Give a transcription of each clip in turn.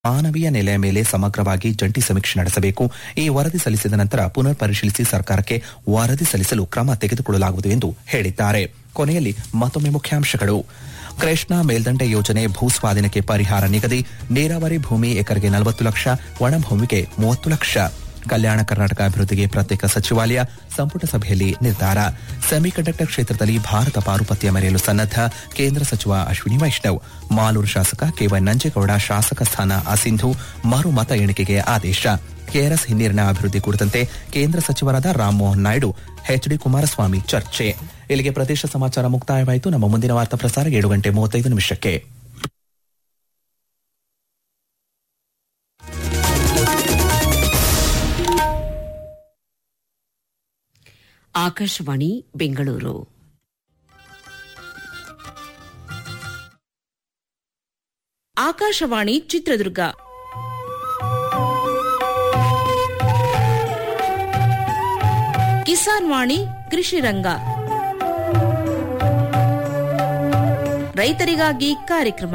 ಮಾನವೀಯ ನೆಲೆಯ ಮೇಲೆ ಸಮಗ್ರವಾಗಿ ಜಂಟಿ ಸಮೀಕ್ಷೆ ನಡೆಸಬೇಕು ಈ ವರದಿ ಸಲ್ಲಿಸಿದ ನಂತರ ಪುನರ್ ಪರಿಶೀಲಿಸಿ ಸರ್ಕಾರಕ್ಕೆ ವರದಿ ಸಲ್ಲಿಸಲು ಕ್ರಮ ತೆಗೆದುಕೊಳ್ಳಲಾಗುವುದು ಎಂದು ಹೇಳಿದ್ದಾರೆ ಕೊನೆಯಲ್ಲಿ ಮತ್ತೊಮ್ಮೆ ಮುಖ್ಯಾಂಶಗಳು ಕೃಷ್ಣಾ ಮೇಲ್ದಂಡೆ ಯೋಜನೆ ಭೂಸ್ವಾಧೀನಕ್ಕೆ ಪರಿಹಾರ ನಿಗದಿ ನೀರಾವರಿ ಭೂಮಿ ಎಕರೆಗೆ ನಲವತ್ತು ಲಕ್ಷ ಒಣಭೂಮಿಗೆ ಮೂವತ್ತು ಲಕ್ಷ ಕಲ್ಯಾಣ ಕರ್ನಾಟಕ ಅಭಿವೃದ್ಧಿಗೆ ಪ್ರತ್ಯೇಕ ಸಚಿವಾಲಯ ಸಂಪುಟ ಸಭೆಯಲ್ಲಿ ನಿರ್ಧಾರ ಸೆಮಿಕಂಡಕ್ಟರ್ ಕ್ಷೇತ್ರದಲ್ಲಿ ಭಾರತ ಪಾರುಪತ್ಯ ಮೆರೆಯಲು ಸನ್ನದ್ಧ ಕೇಂದ್ರ ಸಚಿವ ಅಶ್ವಿನಿ ವೈಷ್ಣವ್ ಮಾಲೂರು ಶಾಸಕ ಕೆವೈ ನಂಜೇಗೌಡ ಶಾಸಕ ಸ್ಥಾನ ಅಸಿಂಧು ಮರು ಮತ ಎಣಿಕೆಗೆ ಆದೇಶ ಕೆಆರ್ಎಸ್ ಹಿನ್ನೀರಿನ ಅಭಿವೃದ್ಧಿ ಕುರಿತಂತೆ ಕೇಂದ್ರ ಸಚಿವರಾದ ರಾಮಮೋಹನ್ ನಾಯ್ಡು ಎಚ್ಡಿ ಕುಮಾರಸ್ವಾಮಿ ಚರ್ಚೆ ಇಲ್ಲಿಗೆ ಪ್ರದೇಶ ಸಮಾಚಾರ ಮುಕ್ತಾಯವಾಯಿತು ನಮ್ಮ ಮುಂದಿನ ವಾರ್ತಾ ಪ್ರಸಾರ ಏಳು ಗಂಟೆ ಮೂವತ್ತೈದು ನಿಮಿಷಕ್ಕೆ ಆಕಾಶವಾಣಿ ಬೆಂಗಳೂರು ಆಕಾಶವಾಣಿ ಚಿತ್ರದುರ್ಗ ಕಿಸಾನ್ ವಾಣಿ ಕೃಷಿ ರಂಗ ರೈತರಿಗಾಗಿ ಕಾರ್ಯಕ್ರಮ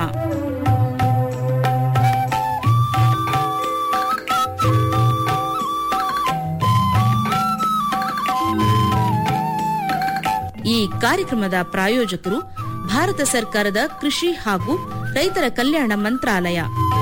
ಈ ಕಾರ್ಯಕ್ರಮದ ಪ್ರಾಯೋಜಕರು ಭಾರತ ಸರ್ಕಾರದ ಕೃಷಿ ಹಾಗೂ ರೈತರ ಕಲ್ಯಾಣ ಮಂತ್ರಾಲಯ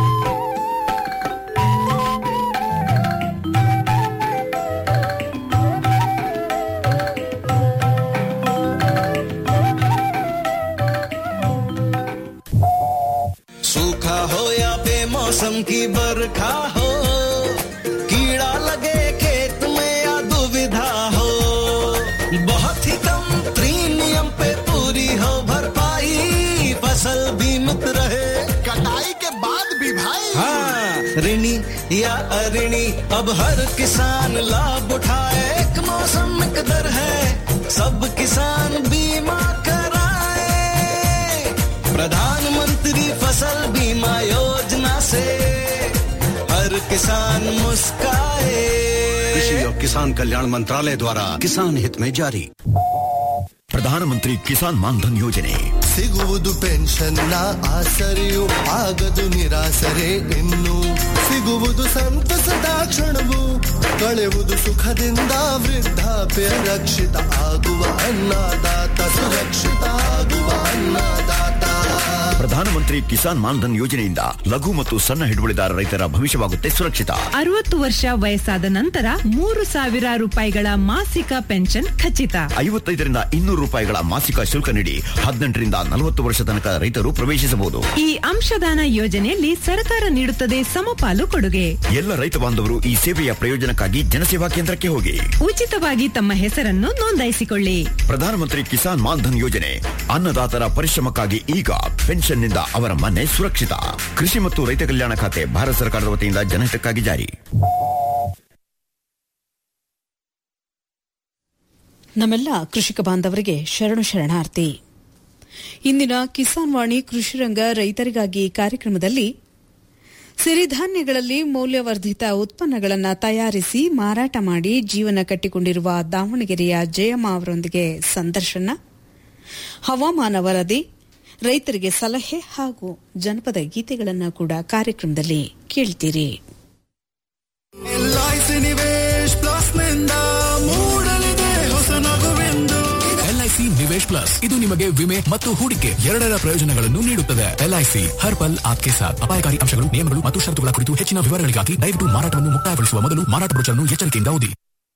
सूखा हो या बेमौसम की बरखा हो कीड़ा लगे खेत में या दुविधा हो बहुत ही कम प्रीमियम पे पूरी हो भरपाई फसल बीमित रहे कटाई के बाद भी भाई हाँ ऋणी या अऋणी अब हर किसान लाभ उठाए एक मौसम एक दर है सब किसान बीमा कराए प्रधानमंत्री फसल बीमा योजना से हर किसान मुस्काए कृषि और किसान कल्याण मंत्रालय द्वारा किसान हित में जारी ಪ್ರಧಾನಮಂತ್ರಿ ಕಿಸಾನ್ ಮಾನ್ಧನ್ ಯೋಜನೆ ಸಿಗುವುದು ಪೆನ್ಷನ್ನ ಆಸರೆಯು ಆಗದು ನಿರಾಸರೆ ಇನ್ನು ಸಿಗುವುದು ಸಂತಸದ ಕ್ಷಣವು ಕಳೆಯುವುದು ಸುಖದಿಂದ ವೃದ್ಧಾಪ್ಯ ರಕ್ಷಿತ ಆಗುವ ಅನ್ನದಾತ ಸುರಕ್ಷಿತ ಆಗುವ ಅನ್ನದಾತ ಪ್ರಧಾನಮಂತ್ರಿ ಕಿಸಾನ್ ಮಾನ್ಧನ್ ಯೋಜನೆಯಿಂದ ಲಘು ಮತ್ತು ಸಣ್ಣ ಹಿಡುವಳಿದಾರ ರೈತರ ಭವಿಷ್ಯವಾಗುತ್ತೆ ಸುರಕ್ಷಿತ ಅರವತ್ತು ವರ್ಷ ವಯಸ್ಸಾದ ನಂತರ ಮೂರು ಸಾವಿರ ರೂಪಾಯಿಗಳ ಮಾಸಿಕ ಪೆನ್ಷನ್ ಖಚಿತ ಐವತ್ತೈದರಿಂದ ಇನ್ನೂರು ರೂಪಾಯಿಗಳ ಮಾಸಿಕ ಶುಲ್ಕ ನೀಡಿ ಹದಿನೆಂಟರಿಂದ ನಲವತ್ತು ವರ್ಷ ತನಕ ರೈತರು ಪ್ರವೇಶಿಸಬಹುದು ಈ ಅಂಶದಾನ ಯೋಜನೆಯಲ್ಲಿ ಸರ್ಕಾರ ನೀಡುತ್ತದೆ ಸಮಪಾಲು ಕೊಡುಗೆ ಎಲ್ಲ ರೈತ ಬಾಂಧವರು ಈ ಸೇವೆಯ ಪ್ರಯೋಜನಕ್ಕಾಗಿ ಜನಸೇವಾ ಕೇಂದ್ರಕ್ಕೆ ಹೋಗಿ ಉಚಿತವಾಗಿ ತಮ್ಮ ಹೆಸರನ್ನು ನೋಂದಾಯಿಸಿಕೊಳ್ಳಿ ಪ್ರಧಾನಮಂತ್ರಿ ಕಿಸಾನ್ ಮಾನ್ಧನ್ ಯೋಜನೆ ಅನ್ನದಾತರ ಪರಿಶ್ರಮಕ್ಕಾಗಿ ಈಗ ಪೆನ್ಷನ್ನಿಂದ ಅವರ ಮನೆ ಸುರಕ್ಷಿತ ಕೃಷಿ ಮತ್ತು ರೈತ ಕಲ್ಯಾಣ ಖಾತೆ ಭಾರತ ಸರ್ಕಾರದ ವತಿಯಿಂದ ಜನಹಿತಕ್ಕಾಗಿ ಜಾರಿ ನಮ್ಮೆಲ್ಲ ಕೃಷಿಕ ಬಾಂಧವರಿಗೆ ಶರಣು ಶರಣಾರ್ಥಿ ಇಂದಿನ ಕಿಸಾನ್ ವಾಣಿ ಕೃಷಿ ರಂಗ ರೈತರಿಗಾಗಿ ಕಾರ್ಯಕ್ರಮದಲ್ಲಿ ಸಿರಿಧಾನ್ಯಗಳಲ್ಲಿ ಮೌಲ್ಯವರ್ಧಿತ ಉತ್ಪನ್ನಗಳನ್ನು ತಯಾರಿಸಿ ಮಾರಾಟ ಮಾಡಿ ಜೀವನ ಕಟ್ಟಿಕೊಂಡಿರುವ ದಾವಣಗೆರೆಯ ಜಯಮ್ಮ ಅವರೊಂದಿಗೆ ಸಂದರ್ಶನ ಹವಾಮಾನ ವರದಿ ರೈತರಿಗೆ ಸಲಹೆ ಹಾಗೂ ಜನಪದ ಗೀತೆಗಳನ್ನು ಕೂಡ ಕಾರ್ಯಕ್ರಮದಲ್ಲಿ ಕೇಳ್ತೀರಿ ಎಲ್ಐಸಿ ನಿವೇಶ್ ಪ್ಲಸ್ ನಿಂದ ಮೂಡಲಿದೆ ಹೊಸ ನಗುವೆಂದು ಎಲ್ಐಸಿ ನಿವೇಶ್ ಪ್ಲಸ್ ಇದು ನಿಮಗೆ ವಿಮೆ ಮತ್ತು ಹೂಡಿಕೆ ಎರಡರ ಪ್ರಯೋಜನಗಳನ್ನು ನೀಡುತ್ತದೆ ಎಲ್ಐಸಿ ಹರ್ ಪಲ್ ಆಪ್ಕೆ ಸಾಥ್ ಅಪಾಯಕಾರಿ ಅಂಶಗಳು ನಿಯಮಗಳು ಮತ್ತು ಷರತ್ತುಗಳ ಕುರಿತು ಹೆಚ್ಚಿನ ವಿವರಗಳಿಗಾಗಿ ದಯವಿಟ್ಟು ಮಾರಾಟವನ್ನು ಮುಕ್ತಾಯಗೊಳಿಸುವ ಮೊದಲು ಮಾರಾಟ ಬ್ರೋಚರ್ನ್ನು ಎಚ್ಚರಿಕೆಯಿಂದ ಓದಿ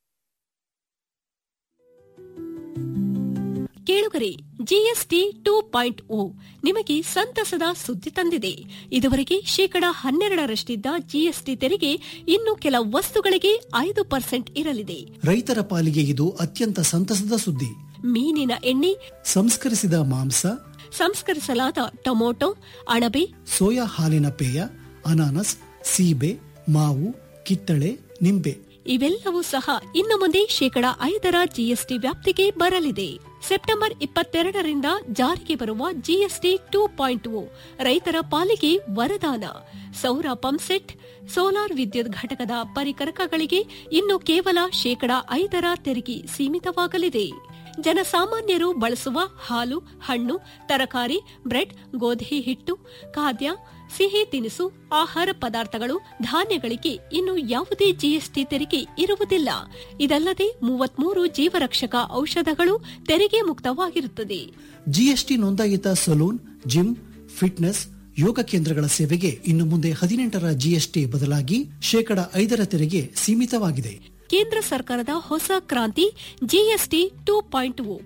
ಕೇಳುಗರೆ ಜಿಎಸ್ಟಿ ಟೂ ಪಾಯಿಂಟ್ ಓ ನಿಮಗೆ ಸಂತಸದ ಸುದ್ದಿ ತಂದಿದೆ ಇದುವರೆಗೆ ಶೇಕಡಾ ಹನ್ನೆರಡರಷ್ಟಿದ್ದ ಜಿಎಸ್ಟಿ ತೆರಿಗೆ ಇನ್ನು ಕೆಲ ವಸ್ತುಗಳಿಗೆ ಐದು ಪರ್ಸೆಂಟ್ ಇರಲಿದೆ ರೈತರ ಪಾಲಿಗೆ ಇದು ಅತ್ಯಂತ ಸಂತಸದ ಸುದ್ದಿ ಮೀನಿನ ಎಣ್ಣೆ ಸಂಸ್ಕರಿಸಿದ ಮಾಂಸ ಸಂಸ್ಕರಿಸಲಾದ ಟೊಮೊಟೊ ಅಣಬೆ ಸೋಯಾ ಹಾಲಿನ ಪೇಯ ಅನಾನಸ್ ಸೀಬೆ ಮಾವು ಕಿತ್ತಳೆ ನಿಂಬೆ ಇವೆಲ್ಲವೂ ಸಹ ಇನ್ನು ಮುಂದೆ ಶೇಕಡಾ ಐದರ ಜಿಎಸ್ಟಿ ವ್ಯಾಪ್ತಿಗೆ ಬರಲಿದೆ ಸೆಪ್ಟೆಂಬರ್ ಇಪ್ಪತ್ತೆರಡರಿಂದ ಜಾರಿಗೆ ಬರುವ ಜಿಎಸ್ಟಿ ಟೂ ಪಾಯಿಂಟ್ ಓ ರೈತರ ಪಾಲಿಗೆ ವರದಾನ ಸೌರ ಪಂಪ್ಸೆಟ್ ಸೋಲಾರ್ ವಿದ್ಯುತ್ ಘಟಕದ ಪರಿಕರಕಗಳಿಗೆ ಇನ್ನು ಕೇವಲ ಶೇಕಡಾ ಐದರ ತೆರಿಗೆ ಸೀಮಿತವಾಗಲಿದೆ ಜನಸಾಮಾನ್ಯರು ಬಳಸುವ ಹಾಲು ಹಣ್ಣು ತರಕಾರಿ ಬ್ರೆಡ್ ಗೋಧಿ ಹಿಟ್ಟು ಖಾದ್ಯ ಸಿಹಿ ತಿನಿಸು ಆಹಾರ ಪದಾರ್ಥಗಳು ಧಾನ್ಯಗಳಿಗೆ ಇನ್ನು ಯಾವುದೇ ಜಿಎಸ್ಟಿ ತೆರಿಗೆ ಇರುವುದಿಲ್ಲ ಇದಲ್ಲದೆ ಮೂವತ್ಮೂರು ಜೀವರಕ್ಷಕ ಔಷಧಗಳು ತೆರಿಗೆ ಮುಕ್ತವಾಗಿರುತ್ತದೆ ಜಿಎಸ್ಟಿ ನೋಂದಾಯಿತ ಸಲೂನ್ ಜಿಮ್ ಫಿಟ್ನೆಸ್ ಯೋಗ ಕೇಂದ್ರಗಳ ಸೇವೆಗೆ ಇನ್ನು ಮುಂದೆ ಹದಿನೆಂಟರ ಜಿಎಸ್ಟಿ ಬದಲಾಗಿ ಶೇಕಡ ಐದರ ತೆರಿಗೆ ಸೀಮಿತವಾಗಿದೆ ಕೇಂದ್ರ ಸರ್ಕಾರದ ಹೊಸ ಕ್ರಾಂತಿ ಜಿಎಸ್ಟಿ ಟೂ ಪಾಯಿಂಟ್ ಓ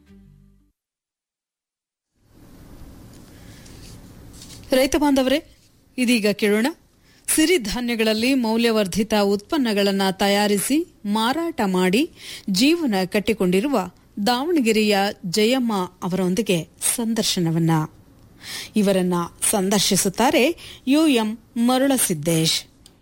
ರೈತ ಬಾಂಧವರೇ ಇದೀಗ ಕೇಳೋಣ ಸಿರಿಧಾನ್ಯಗಳಲ್ಲಿ ಮೌಲ್ಯವರ್ಧಿತ ಉತ್ಪನ್ನಗಳನ್ನು ತಯಾರಿಸಿ ಮಾರಾಟ ಮಾಡಿ ಜೀವನ ಕಟ್ಟಿಕೊಂಡಿರುವ ದಾವಣಗೆರೆಯ ಜಯಮ್ಮ ಅವರೊಂದಿಗೆ ಸಂದರ್ಶನವನ್ನ ಇವರನ್ನ ಸಂದರ್ಶಿಸುತ್ತಾರೆ ಯುಎಂ ಮರುಳಸಿದ್ದೇಶ್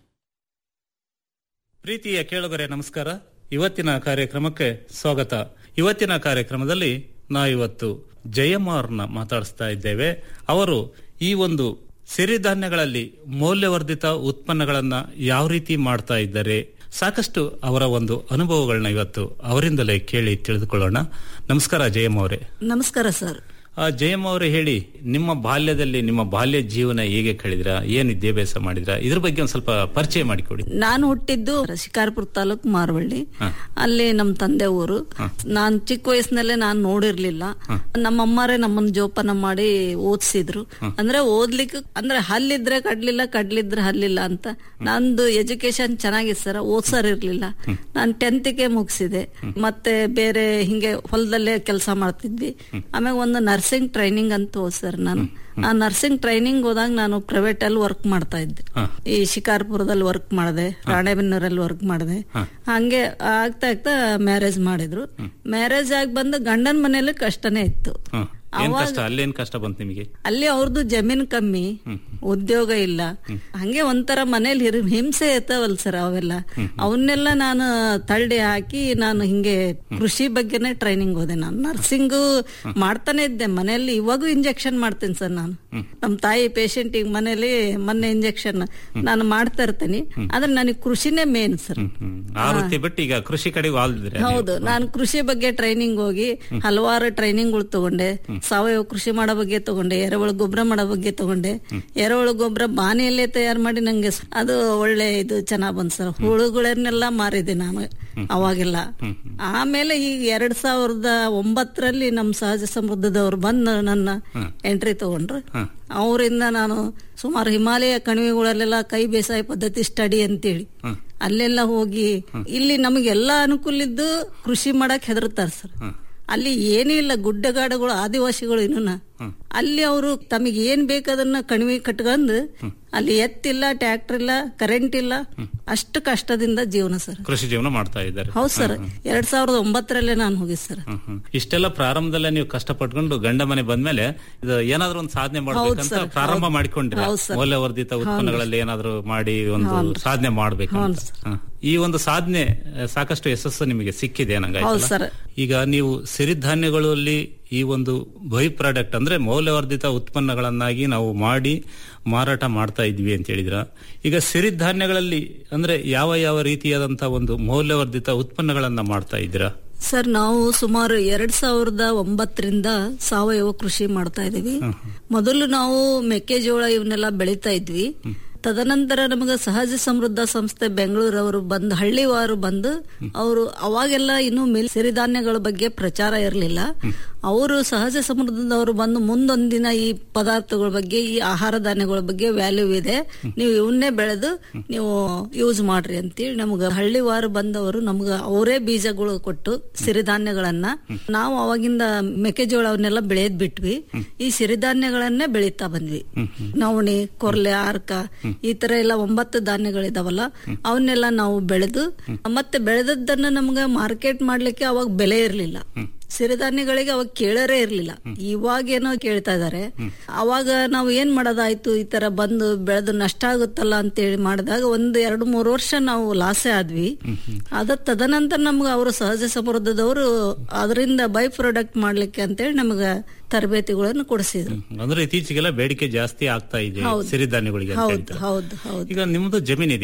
ಪ್ರೀತಿಯ ಕೇಳುಗರೆ ನಮಸ್ಕಾರ ಇವತ್ತಿನ ಕಾರ್ಯಕ್ರಮಕ್ಕೆ ಸ್ವಾಗತ ಇವತ್ತಿನ ಕಾರ್ಯಕ್ರಮದಲ್ಲಿ ನಾ ಇವತ್ತು ಜಯಮ್ಮವ್ರನ್ನ ಮಾತಾಡಿಸ್ತಾ ಇದ್ದೇವೆ ಅವರು ಈ ಒಂದು ಸಿರಿಧಾನ್ಯಗಳಲ್ಲಿ ಮೌಲ್ಯವರ್ಧಿತ ಉತ್ಪನ್ನಗಳನ್ನ ಯಾವ ರೀತಿ ಮಾಡ್ತಾ ಇದ್ದಾರೆ ಸಾಕಷ್ಟು ಅವರ ಒಂದು ಅನುಭವಗಳನ್ನ ಇವತ್ತು ಅವರಿಂದಲೇ ಕೇಳಿ ತಿಳಿದುಕೊಳ್ಳೋಣ ನಮಸ್ಕಾರ ಜಯಮ್ಮ ಅವರೇ ನಮಸ್ಕಾರ ಸರ್ ಆ, ಜಯಮ್ಮ ಅವರೇ ಹೇಳಿ ನಿಮ್ಮ ಬಾಲ್ಯದಲ್ಲಿ ನಿಮ್ಮ ಬಾಲ್ಯ ಜೀವನ ಹೇಗೆ ಕಳೆದಿರ ಏನ್ ವಿದ್ಯಾಭ್ಯಾಸ ಮಾಡಿದ್ರ ಇದ್ರ ಬಗ್ಗೆ ಒಂದ್ ಸ್ವಲ್ಪ ಪರಿಚಯ ಮಾಡಿಕೊಡಿ ನಾನು ಹುಟ್ಟಿದ್ದು ಶಿಕಾರ್ಪುರ ತಾಲೂಕು ಮಾರವಳ್ಳಿ ಅಲ್ಲಿ ನಮ್ಮ ತಂದೆ ಊರು ನಾನ್ ಚಿಕ್ಕ ವಯಸ್ಸಿನಲ್ಲೇ ನಾನು ನೋಡಿರ್ಲಿಲ್ಲ ನಮ್ಮ ಅಮ್ಮರೇ ನಮ್ಮನ್ನ ಜೋಪಾನ ಮಾಡಿ ಓದಿಸಿದ್ರು ಅಂದ್ರೆ ಓದ್ಲಿಕ್ಕೆ ಅಂದ್ರೆ ಹಲ್ಲಿದ್ರೆ ಕಡ್ಲಿಲ್ಲ ಕಡ್ಲಿದ್ರೆ ಹಲ್ಲಿಲ್ಲ ಅಂತ ನಂದು ಎಜುಕೇಶನ್ ಚೆನ್ನಾಗಿತ್ತು ಸರ್ ಓದ್ಸರ್ ಇರ್ಲಿಲ್ಲ ನಾನು ಟೆಂತ್ಗೆ ಮುಗಿಸಿದೆ ಮತ್ತೆ ಬೇರೆ ಹಿಂಗೆ ಹೊಲದಲ್ಲೇ ಕೆಲಸ ಮಾಡ್ತಿದ್ವಿ ಆಮೇಲೆ ಒಂದು ನರ್ಸಿಂಗ್ ಟ್ರೈನಿಂಗ್ ಅಂತ ಹೋದ್ ಸರ್ ನಾನು ಆ ನರ್ಸಿಂಗ್ ಟ್ರೈನಿಂಗ್ ಹೋದಾಗ ನಾನು ಪ್ರೈವೇಟ್ ಅಲ್ಲಿ ವರ್ಕ್ ಮಾಡ್ತಾ ಇದ್ದೆ ಈ ಶಿಕಾರ್ಪುರದಲ್ಲಿ ವರ್ಕ್ ಮಾಡಿದೆ ರಾಣೆಬೆನ್ನೂರಲ್ಲಿ ವರ್ಕ್ ಮಾಡಿದೆ ಹಂಗೆ ಆಗ್ತಾ ಆಗ್ತಾ ಮ್ಯಾರೇಜ್ ಮಾಡಿದ್ರು ಮ್ಯಾರೇಜ್ ಆಗಿ ಬಂದು ಗಂಡನ ಮನೇಲಿ ಕಷ್ಟನೇ ಇತ್ತು ಹ. ಏನ್ ಅವಾಗ- ಕಷ್ಟ ಅಲ್ಲೇನ್ ಕಷ್ಟ ಬಂತು ನಿಮಗೆ ಅಲ್ಲಿ ಅವ್ರದ್ದು ಜಮೀನ್ ಕಮ್ಮಿ ಉದ್ಯೋಗ ಇಲ್ಲ ಹಂಗೆ ಒಂಥರ ಮನೇಲಿ ಹಿರ್- ಹಿಂಸೆ ಇರ್ತಾವಲ್ ಸರ್ ಅವೆಲ್ಲ ಅವನ್ನೆಲ್ಲ ನಾನು ತಳ್ಳಿ ಹಾಕಿ ನಾನು ಹಿಂಗೆ ಕೃಷಿ ಬಗ್ಗೆನೆ ಟ್ರೈನಿಂಗ್ ಹೋದೆ ನಾನು ನರ್ಸಿಂಗು ಮಾಡ್ತಾನೆ ಇದ್ದೆ ಮನೆಯಲ್ಲಿ ಇವಾಗೂ ಇಂಜೆಕ್ಷನ್ ಮಾಡ್ತೀನಿ ಸರ್ ನಾನು ನಮ್ ತಾಯಿ ಪೇಷಂಟ್ ಈಗ ಮನೇಲಿ ಮೊನ್ನೆ ಇಂಜೆಕ್ಷನ್ ನಾನು ಮಾಡ್ತಾ ಇರ್ತೀನಿ ಆದ್ರೆ ನನಗೆ ಕೃಷಿನೇ ಮೇನ್ ಸರ್ ಆ ವೃತ್ತಿ ಬಿಟ್ಟು ಈಗ ಕೃಷಿ ಕಡೆಗೆ ವಾಲ್ದಿದ್ರೆ ಹೌದು ನಾನು ಕೃಷಿ ಬಗ್ಗೆ ಟ್ರೈನಿಂಗ್ ಹೋಗಿ ಹಲವಾರು ಟ್ರೈನಿಂಗ್ಗಳು ತಗೊಂಡೆ ಸಾವಯವ ಕೃಷಿ ಮಾಡೋ ಬಗ್ಗೆ ತಗೊಂಡೆ ಎರೆಹುಳ ಗೊಬ್ಬರ ಮಾಡೋ ಬಗ್ಗೆ ತಗೊಂಡೆ ಎರೆಹುಳ ಗೊಬ್ಬರ ಬಾನೆಯಲ್ಲೇ ತಯಾರು ಮಾಡಿ ನಂಗೆ ಸ್- ಅದು ಒಳ್ಳೆ ಇದು ಚೆನ್ನಾಗ್ ಬಂದ್ ಸರ್ ಹುಳುಗಳನ್ನೆಲ್ಲ ಮಾರಿದೆ ನಾನು ಅವಾಗೆಲ್ಲ ಆಮೇಲೆ ಈಗ ಎರಡ್ ಸಾವಿರದ ಒಂಬತ್ತರಲ್ಲಿ ನಮ್ ಸಹಜ ಸಮೃದ್ಧದವ್ರು ಬಂದು ನನ್ನ ಎಂಟ್ರಿ ತಗೊಂಡ್ರು ಅವರಿಂದ ನಾನು ಸುಮಾರು ಹಿಮಾಲಯ ಕಣಿವೆಗಳಲ್ಲೆಲ್ಲ ಕೈ ಬೇಸಾಯ ಪದ್ಧತಿ ಸ್ಟಡಿ ಅಂತೇಳಿ ಅಲ್ಲೆಲ್ಲ ಹೋಗಿ ಇಲ್ಲಿ ನಮಗೆಲ್ಲಾ ಅನುಕೂಲ ಇದ್ದು ಕೃಷಿ ಮಾಡಕ್ ಹೆದರ್ತಾರ ಸರ್ ಅಲ್ಲಿ ಏನೂ ಇಲ್ಲ ಗುಡ್ಡಗಾಡುಗಳು ಆದಿವಾಸಿಗಳು ಇನ್ನೂ ಅಲ್ಲಿ ಅವರು ತಮಗೆ ಏನ್ ಬೇಕದನ್ನ ಕಣಿವೆ ಕಟ್ಕೊಂಡು ಅಲ್ಲಿ ಎತ್ತಿಲ್ಲ ಟ್ರ್ಯಾಕ್ಟರ್ ಇಲ್ಲ ಕರೆಂಟ್ ಇಲ್ಲ ಅಷ್ಟು ಕಷ್ಟದಿಂದ ಜೀವನ ಸರ್ ಕೃಷಿ ಜೀವನ ಮಾಡ್ತಾ ಇದ್ದಾರೆ ಹೌದು ಸರ್ ಎರಡ್ ಸಾವಿರದ ಒಂಬತ್ತರಲ್ಲೇ ನಾನು ಹೋಗಿ ಸರ್ ಹ್ಮ್, ಹ್ಮ್. ಇಷ್ಟೆಲ್ಲ ಪ್ರಾರಂಭದಲ್ಲೇ ನೀವು ಕಷ್ಟಪಟ್ಕೊಂಡು ಗಂಡ ಮನೆ ಬಂದ್ಮೇಲೆ ಇದು ಏನಾದ್ರೂ ಒಂದು ಸಾಧನೆ ಮಾಡ್ಬೇಕಂತ ಸರ್, ಪ್ರಾರಂಭ ಹೌದು. ಮಾಡಿಕೊಂಡಿರ ಹೌದು ಸರ್. ಮೌಲ್ಯವರ್ಧಿತ ಉತ್ಪನ್ನಗಳಲ್ಲಿ ಏನಾದ್ರೂ ಮಾಡಿ ಒಂದು ಹೌದು. ಸಾಧನೆ ಮಾಡ್ಬೇಕಂತ ಹೌದು ಸರ್. ಹ. ಈ ಒಂದು ಸಾಧನೆ ಆ, ಸಾಕಷ್ಟು ಯಶಸ್ಸು ನಿಮಗೆ ಸಿಕ್ಕಿದೆ ಹೌದು ನಂಗಾಯ್ತಲ್ಲ ಸರ್. ಈಗ ನೀವು ಸಿರಿಧಾನ್ಯಗಳಲ್ಲಿ ಈ ಒಂದು ಬೈ ಪ್ರಾಡಕ್ಟ್ ಅಂದ್ರೆ ಮೌಲ್ಯವರ್ಧಿತ ಉತ್ಪನ್ನಗಳನ್ನಾಗಿ ನಾವು ಮಾಡಿ ಮಾರಾಟ ಮಾಡ್ತಾ ಇದ್ವಿ ಅಂತ ಹೇಳಿದ್ರ ಈಗ ಸಿರಿಧಾನ್ಯಗಳಲ್ಲಿ ಅಂದ್ರೆ ಯಾವ ಯಾವ ರೀತಿಯಾದಂತಹ ಒಂದು ಮೌಲ್ಯವರ್ಧಿತ ಉತ್ಪನ್ನಗಳನ್ನ ಮಾಡ್ತಾ ಇದ್ದೀರಾ ಸರ್ ನಾವು ಸುಮಾರು ಎರಡ್ ಸಾವಿರದ ಒಂಬತ್ತರಿಂದ ಸಾವಯವ ಕೃಷಿ ಮಾಡ್ತಾ ಇದೀವಿ ಮೊದಲು ನಾವು ಮೆಕ್ಕೆಜೋಳ ಇವನ್ನೆಲ್ಲ ಬೆಳೀತಾ ಇದ್ವಿ ತದನಂತರ ನಮಗೆ ಸಹಜ ಸಮೃದ್ಧ ಸಂಸ್ಥೆ ಬೆಂಗಳೂರವರು ಬಂದು ಹಳ್ಳಿವಾರು ಬಂದು ಅವರು ಅವಾಗೆಲ್ಲ ಇನ್ನು ಮಿಲ್ ಸಿರಿಧಾನ್ಯಗಳ ಬಗ್ಗೆ ಪ್ರಚಾರ ಇರಲಿಲ್ಲ ಅವರು ಸಹಜ ಸಮೃದ್ಧದವರು ಬಂದು ಮುಂದೊಂದಿನ ಈ ಪದಾರ್ಥಗಳ ಬಗ್ಗೆ ಈ ಆಹಾರ ಧಾನ್ಯಗಳ ಬಗ್ಗೆ ವ್ಯಾಲ್ಯೂ ಇದೆ ನೀವು ಇವನ್ನೇ ಬೆಳೆದು ನೀವು ಯೂಸ್ ಮಾಡ್ರಿ ಅಂತೇಳಿ ನಮ್ಗ ಹಳ್ಳಿವಾರು ಬಂದವರು ನಮ್ಗ ಅವರೇ ಬೀಜಗಳು ಕೊಟ್ಟು ಸಿರಿಧಾನ್ಯಗಳನ್ನ ನಾವು ಅವಾಗಿಂದ ಮೆಕ್ಕೆಜೋಳ ಅವನ್ನೆಲ್ಲ ಬೆಳೆದ್ ಬಿಟ್ವಿ ಈ ಸಿರಿಧಾನ್ಯಗಳನ್ನೇ ಬೆಳೀತಾ ಬಂದ್ವಿ ನವಣಿ ಕೊರ್ಲೆ ಆರ್ಕ ಈ ತರ ಎಲ್ಲ ಒಂಬತ್ತು ಧಾನ್ಯಗಳಿದಾವಲ್ಲ ಅವನ್ನೆಲ್ಲ ನಾವು ಬೆಳೆದು ಮತ್ತೆ ಬೆಳೆದದ್ದನ್ನ ನಮ್ಗೆ ಮಾರ್ಕೆಟ್ ಮಾಡ್ಲಿಕ್ಕೆ ಅವಾಗ ಬೆಲೆ ಇರ್ಲಿಲ್ಲ ಸಿರಿಧಾನ್ಯಗಳಿಗೆ ಅವಾಗ ಕೇಳರೇ ಇರ್ಲಿಲ್ಲ ಇವಾಗೇನೋ ಕೇಳ್ತಾ ಇದಾರೆ ಅವಾಗ ನಾವು ಏನ್ ಮಾಡೋದಾಯ್ತು ಈ ತರ ಬಂದು ಬೆಳೆದು ನಷ್ಟ ಆಗುತ್ತಲ್ಲ ಅಂತೇಳಿ ಮಾಡಿದಾಗ ಒಂದು ಎರಡು ಮೂರು ವರ್ಷ ನಾವು ಲಾಸೆ ಆದ್ವಿ ಅದ ತದನಂತರ ನಮ್ಗೆ ಅವರು ಸಹಜ ಸಮೃದ್ಧದವರು ಅದರಿಂದ ಬೈ ಪ್ರಾಡಕ್ಟ್ ಮಾಡ್ಲಿಕ್ಕೆ ಅಂತೇಳಿ ನಮ್ಗೆ ತರಬೇತಿಗಳನ್ನು ಕೊಡಿಸಿದ್ರು ಅಂದ್ರೆ ಇತ್ತೀಚೆಗೆಲ್ಲ ಬೇಡಿಕೆ ಜಾಸ್ತಿ ಆಗ್ತಾ ಇದೆ ಹೌದು. ಸಿರಿಧಾನ್ಯಗಳಿಗೆ ಅಂತ ಹೌದು ಹೇಳ್ತಾರೆ. ಹೌದು ಹೌದು ಈಗ ನಿಮ್ದು ಜಮೀನ್ ಇದೆಯಾ